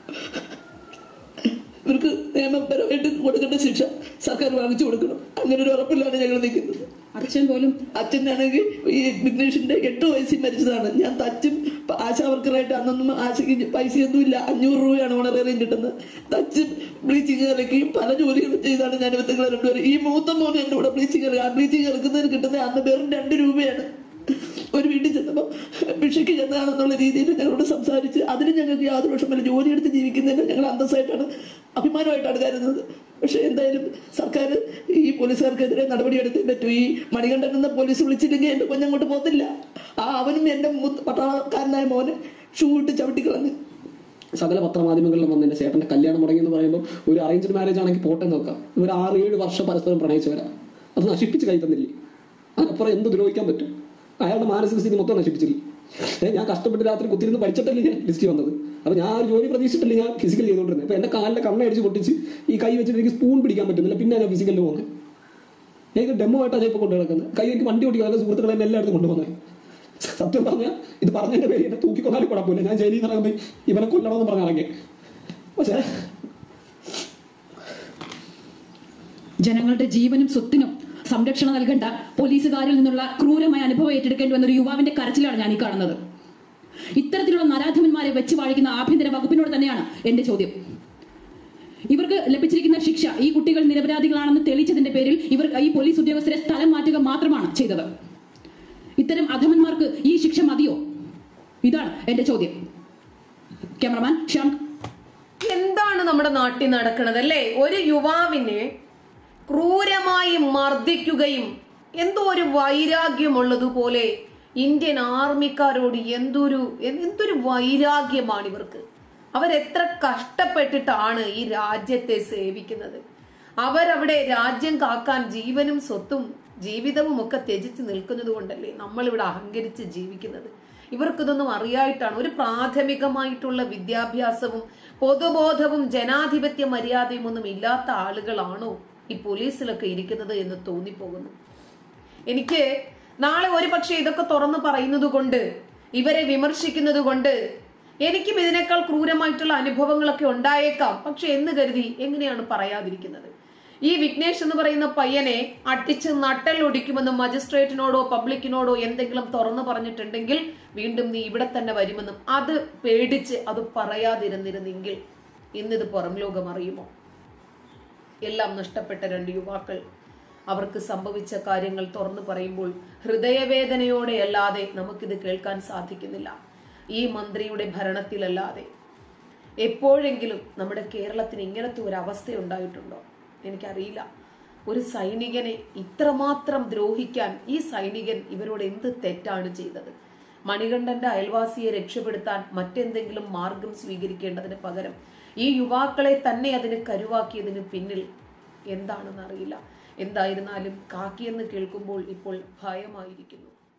ഇവർക്ക് നിയമപരമായിട്ട് കൊടുക്കേണ്ട ശിക്ഷ സർക്കാർ വാങ്ങിച്ചു കൊടുക്കണം അങ്ങനെ ഒരു ഉറപ്പിലാണ് ഞങ്ങൾ നിൽക്കുന്നത് അച്ഛൻ പോലും അച്ഛനാണെങ്കിൽ ഈ വിഘ്നേഷിന്റെ എട്ട് വയസ്സിൽ മരിച്ചതാണ് ഞാൻ തച്ചും ആശാവർക്കറായിട്ട് അന്നൊന്നും ആശയ്ക്ക് പൈസയൊന്നും ഇല്ല അഞ്ഞൂറ് രൂപയാണ് ഓണറേറിയം കിട്ടുന്നത് തച്ചും ബ്ലീച്ചിങ് ഇറക്കിയും പല ജോലികളും ചെയ്താണ് ഞാൻ ഇവത്തുങ്ങളെ രണ്ടുപേരും ഈ മൂത്ത മോന് എൻ്റെ കൂടെ ബ്ലീച്ചിങ് ഇറക്കുക ആ ബ്ലീച്ചിങ് ഇറക്കുന്നതിന് കിട്ടുന്നത് അന്ന് വെറും രണ്ട് രൂപയാണ് ഒരു വീട്ടിൽ ചെന്നപ്പോൾ ഭിക്ഷയ്ക്ക് ചെന്നതാണെന്നുള്ള രീതിയിൽ ഞങ്ങളോട് സംസാരിച്ച് അതിന് ഞങ്ങൾക്ക് യാതൊരു വിഷമമില്ല ജോലിയെടുത്ത് ജീവിക്കുന്നതിന് ഞങ്ങൾ അന്തസ്സായിട്ടാണ് അഭിമാനമായിട്ടാണ് കരുതുന്നത് പക്ഷെ എന്തായാലും സർക്കാർ ഈ പോലീസുകാർക്കെതിരെ നടപടിയെടുത്തേ പറ്റൂ ഈ മണികണ്ഠൻ എന്ന പോലീസ് വിളിച്ചില്ലെങ്കിൽ എൻ്റെ കുഞ്ഞങ്ങോട്ട് പോകത്തില്ല ആ അവനും എൻ്റെ മൂത്ത പട്ടാളക്കാരനായ മോന് ഷൂ ഇട്ട് ചവിട്ടിക്കളഞ്ഞ് സകല പത്രമാധ്യമങ്ങളിലും വന്ന് എന്റെ ചേട്ടന്റെ കല്യാണം മുടങ്ങി എന്ന് പറയുമ്പോൾ ഒരു അറേഞ്ച്ഡ് മാരേജ് ആണെങ്കിൽ പോട്ടെ നോക്കാം ഇവർ ആറ് ഏഴ് വർഷം പരസ്പരം പ്രണയിച്ചവരാ അത് നശിപ്പിച്ച് കൈ തന്നില്ലേ അതിനപ്പുറം എന്ത് ദ്രോഹിക്കാൻ പറ്റും അയാളുടെ മാനസിക സ്ഥിതി മൊത്തം നശിപ്പിച്ചില്ലേ ഏ, ഞാൻ കഷ്ടപ്പെട്ട് രാത്രി കുത്തിരുന്ന് പഠിച്ചിട്ടല്ലേ ഞാൻ ലിസ്റ്റ് വന്നത് അപ്പൊ ഞാൻ ഒരു ജോലി പ്രതീക്ഷിച്ചിട്ടല്ലേ ഞാൻ ഫിസിക്കൽ ചെയ്തുകൊണ്ടിരുന്നത് അപ്പൊ എന്റെ കാലിലെ കണ്ണ അടിച്ച് പൊട്ടിച്ച് ഈ കൈ വെച്ചിട്ട് എനിക്ക് സ്പൂൺ പിടിക്കാൻ പറ്റുന്നില്ല പിന്നെ ഞാൻ ഫിസിക്കലിൽ പോകുന്നത് എനിക്ക് ഡെമോ ആയിട്ടാണ് ഞാൻ ഇപ്പോൾ കൊണ്ടു നടക്കുന്നത് കൈ എനിക്ക് വണ്ടി ഓടിക്കാൻ നല്ല സുഹൃത്തുക്കളെ എന്നെ എല്ലായിടത്തും കൊണ്ടുപോകുന്നത് സത്യം പറഞ്ഞ ഇത് പറഞ്ഞതിന്റെ പേര് എന്നെ തൂക്കിക്കൊന്നാലും കുഴപ്പമില്ല ഞാൻ ജയിലിൽ നിന്ന് ഇറങ്ങുമ്പോൾ ഇവനെ കൊല്ലണമെന്ന് പറഞ്ഞ് ഇറങ്ങി പക്ഷേ ജനങ്ങളുടെ ജീവനും സ്വത്തിനും സംരക്ഷണം നൽകേണ്ട പോലീസുകാരിൽ നിന്നുള്ള ക്രൂരമായ അനുഭവം ഏറ്റെടുക്കേണ്ടി വന്ന ഒരു യുവാവിന്റെ കരച്ചിലാണ് ഞാൻ ഈ കാണുന്നത് ഇത്തരത്തിലുള്ള നരാധമന്മാരെ വെച്ച് വാഴിക്കുന്ന ആഭ്യന്തര വകുപ്പിനോട് തന്നെയാണ് എന്റെ ചോദ്യം ഇവർക്ക് ലഭിച്ചിരിക്കുന്ന ശിക്ഷ ഈ കുട്ടികൾ നിരപരാധികളാണെന്ന് തെളിയിച്ചതിന്റെ പേരിൽ ഇവർ ഈ പോലീസ് ഉദ്യോഗസ്ഥരെ സ്ഥലം മാറ്റുക മാത്രമാണ് ചെയ്തത് ഇത്തരം അധമന്മാർക്ക് ഈ ശിക്ഷ മതിയോ ഇതാണ് എന്റെ ചോദ്യം ക്യാമറമാൻ ശ്യാം എന്താണ് നമ്മുടെ നാട്ടിൽ നടക്കുന്നത് അല്ലേ ഒരു യുവാവിനെ ക്രൂരമായി മർദ്ദിക്കുകയും എന്തോ ഒരു വൈരാഗ്യമുള്ളതുപോലെ ഇന്ത്യൻ ആർമിക്കാരോട് എന്തൊരു എന്തൊരു വൈരാഗ്യമാണ് ഇവർക്ക് അവരെത്ര കഷ്ടപ്പെട്ടിട്ടാണ് ഈ രാജ്യത്തെ സേവിക്കുന്നത് അവരവിടെ രാജ്യം കാക്കാൻ ജീവനും സ്വത്തും ജീവിതവും ഒക്കെ ത്യജിച്ച് നിൽക്കുന്നത് കൊണ്ടല്ലേ നമ്മളിവിടെ അഹങ്കരിച്ച് ജീവിക്കുന്നത് ഇവർക്കിതൊന്നും അറിയായിട്ടാണ് ഒരു പ്രാഥമികമായിട്ടുള്ള വിദ്യാഭ്യാസവും പൊതുബോധവും ജനാധിപത്യ മര്യാദയും ഒന്നും ഇല്ലാത്ത ആളുകളാണോ ഈ പോലീസിലൊക്കെ ഇരിക്കുന്നത് എന്ന് തോന്നിപ്പോകുന്നു എനിക്ക് നാളെ ഒരു പക്ഷേ ഇതൊക്കെ തുറന്നു പറയുന്നത് കൊണ്ട് ഇവരെ വിമർശിക്കുന്നത് കൊണ്ട് എനിക്കും ഇതിനേക്കാൾ ക്രൂരമായിട്ടുള്ള അനുഭവങ്ങളൊക്കെ ഉണ്ടായേക്കാം പക്ഷെ എന്ന് കരുതി എങ്ങനെയാണ് പറയാതിരിക്കുന്നത് ഈ വിഘ്നേഷ് എന്ന് പറയുന്ന പയ്യനെ അട്ടിച്ച് നട്ടലൊടിക്കുമെന്നും മജിസ്ട്രേറ്റിനോടോ പബ്ലിക്കിനോടോ എന്തെങ്കിലും തുറന്നു പറഞ്ഞിട്ടുണ്ടെങ്കിൽ വീണ്ടും നീ ഇവിടെ തന്നെ വരുമെന്നും അത് പേടിച്ച് അത് പറയാതിരുന്നിരുന്നെങ്കിൽ ഇന്നിത് പുറം ലോകം അറിയുമോ എല്ലാം നഷ്ടപ്പെട്ട രണ്ട് യുവാക്കൾ അവർക്ക് സംഭവിച്ച കാര്യങ്ങൾ തുറന്നു പറയുമ്പോൾ ഹൃദയവേദനയോടെ അല്ലാതെ നമുക്കിത് കേൾക്കാൻ സാധിക്കുന്നില്ല ഈ മന്ത്രിയുടെ ഭരണത്തിലല്ലാതെ എപ്പോഴെങ്കിലും നമ്മുടെ കേരളത്തിന് ഇങ്ങനത്തെ ഒരു അവസ്ഥ ഉണ്ടായിട്ടുണ്ടോ എനിക്കറിയില്ല ഒരു സൈനികനെ ഇത്രമാത്രം ദ്രോഹിക്കാൻ ഈ സൈനികൻ ഇവരോട് എന്ത് തെറ്റാണ് ചെയ്തത് മണികണ്ഠന്റെ അയൽവാസിയെ രക്ഷപ്പെടുത്താൻ മറ്റെന്തെങ്കിലും മാർഗം സ്വീകരിക്കേണ്ടതിന് പകരം ഈ യുവാക്കളെ തന്നെ അതിന് കരുവാക്കിയതിന് പിന്നിൽ എന്താണെന്ന് അറിയില്ല എന്തായിരുന്നാലും കാക്കിയെന്ന് കേൾക്കുമ്പോൾ ഇപ്പോൾ ഭയമായിരിക്കുന്നു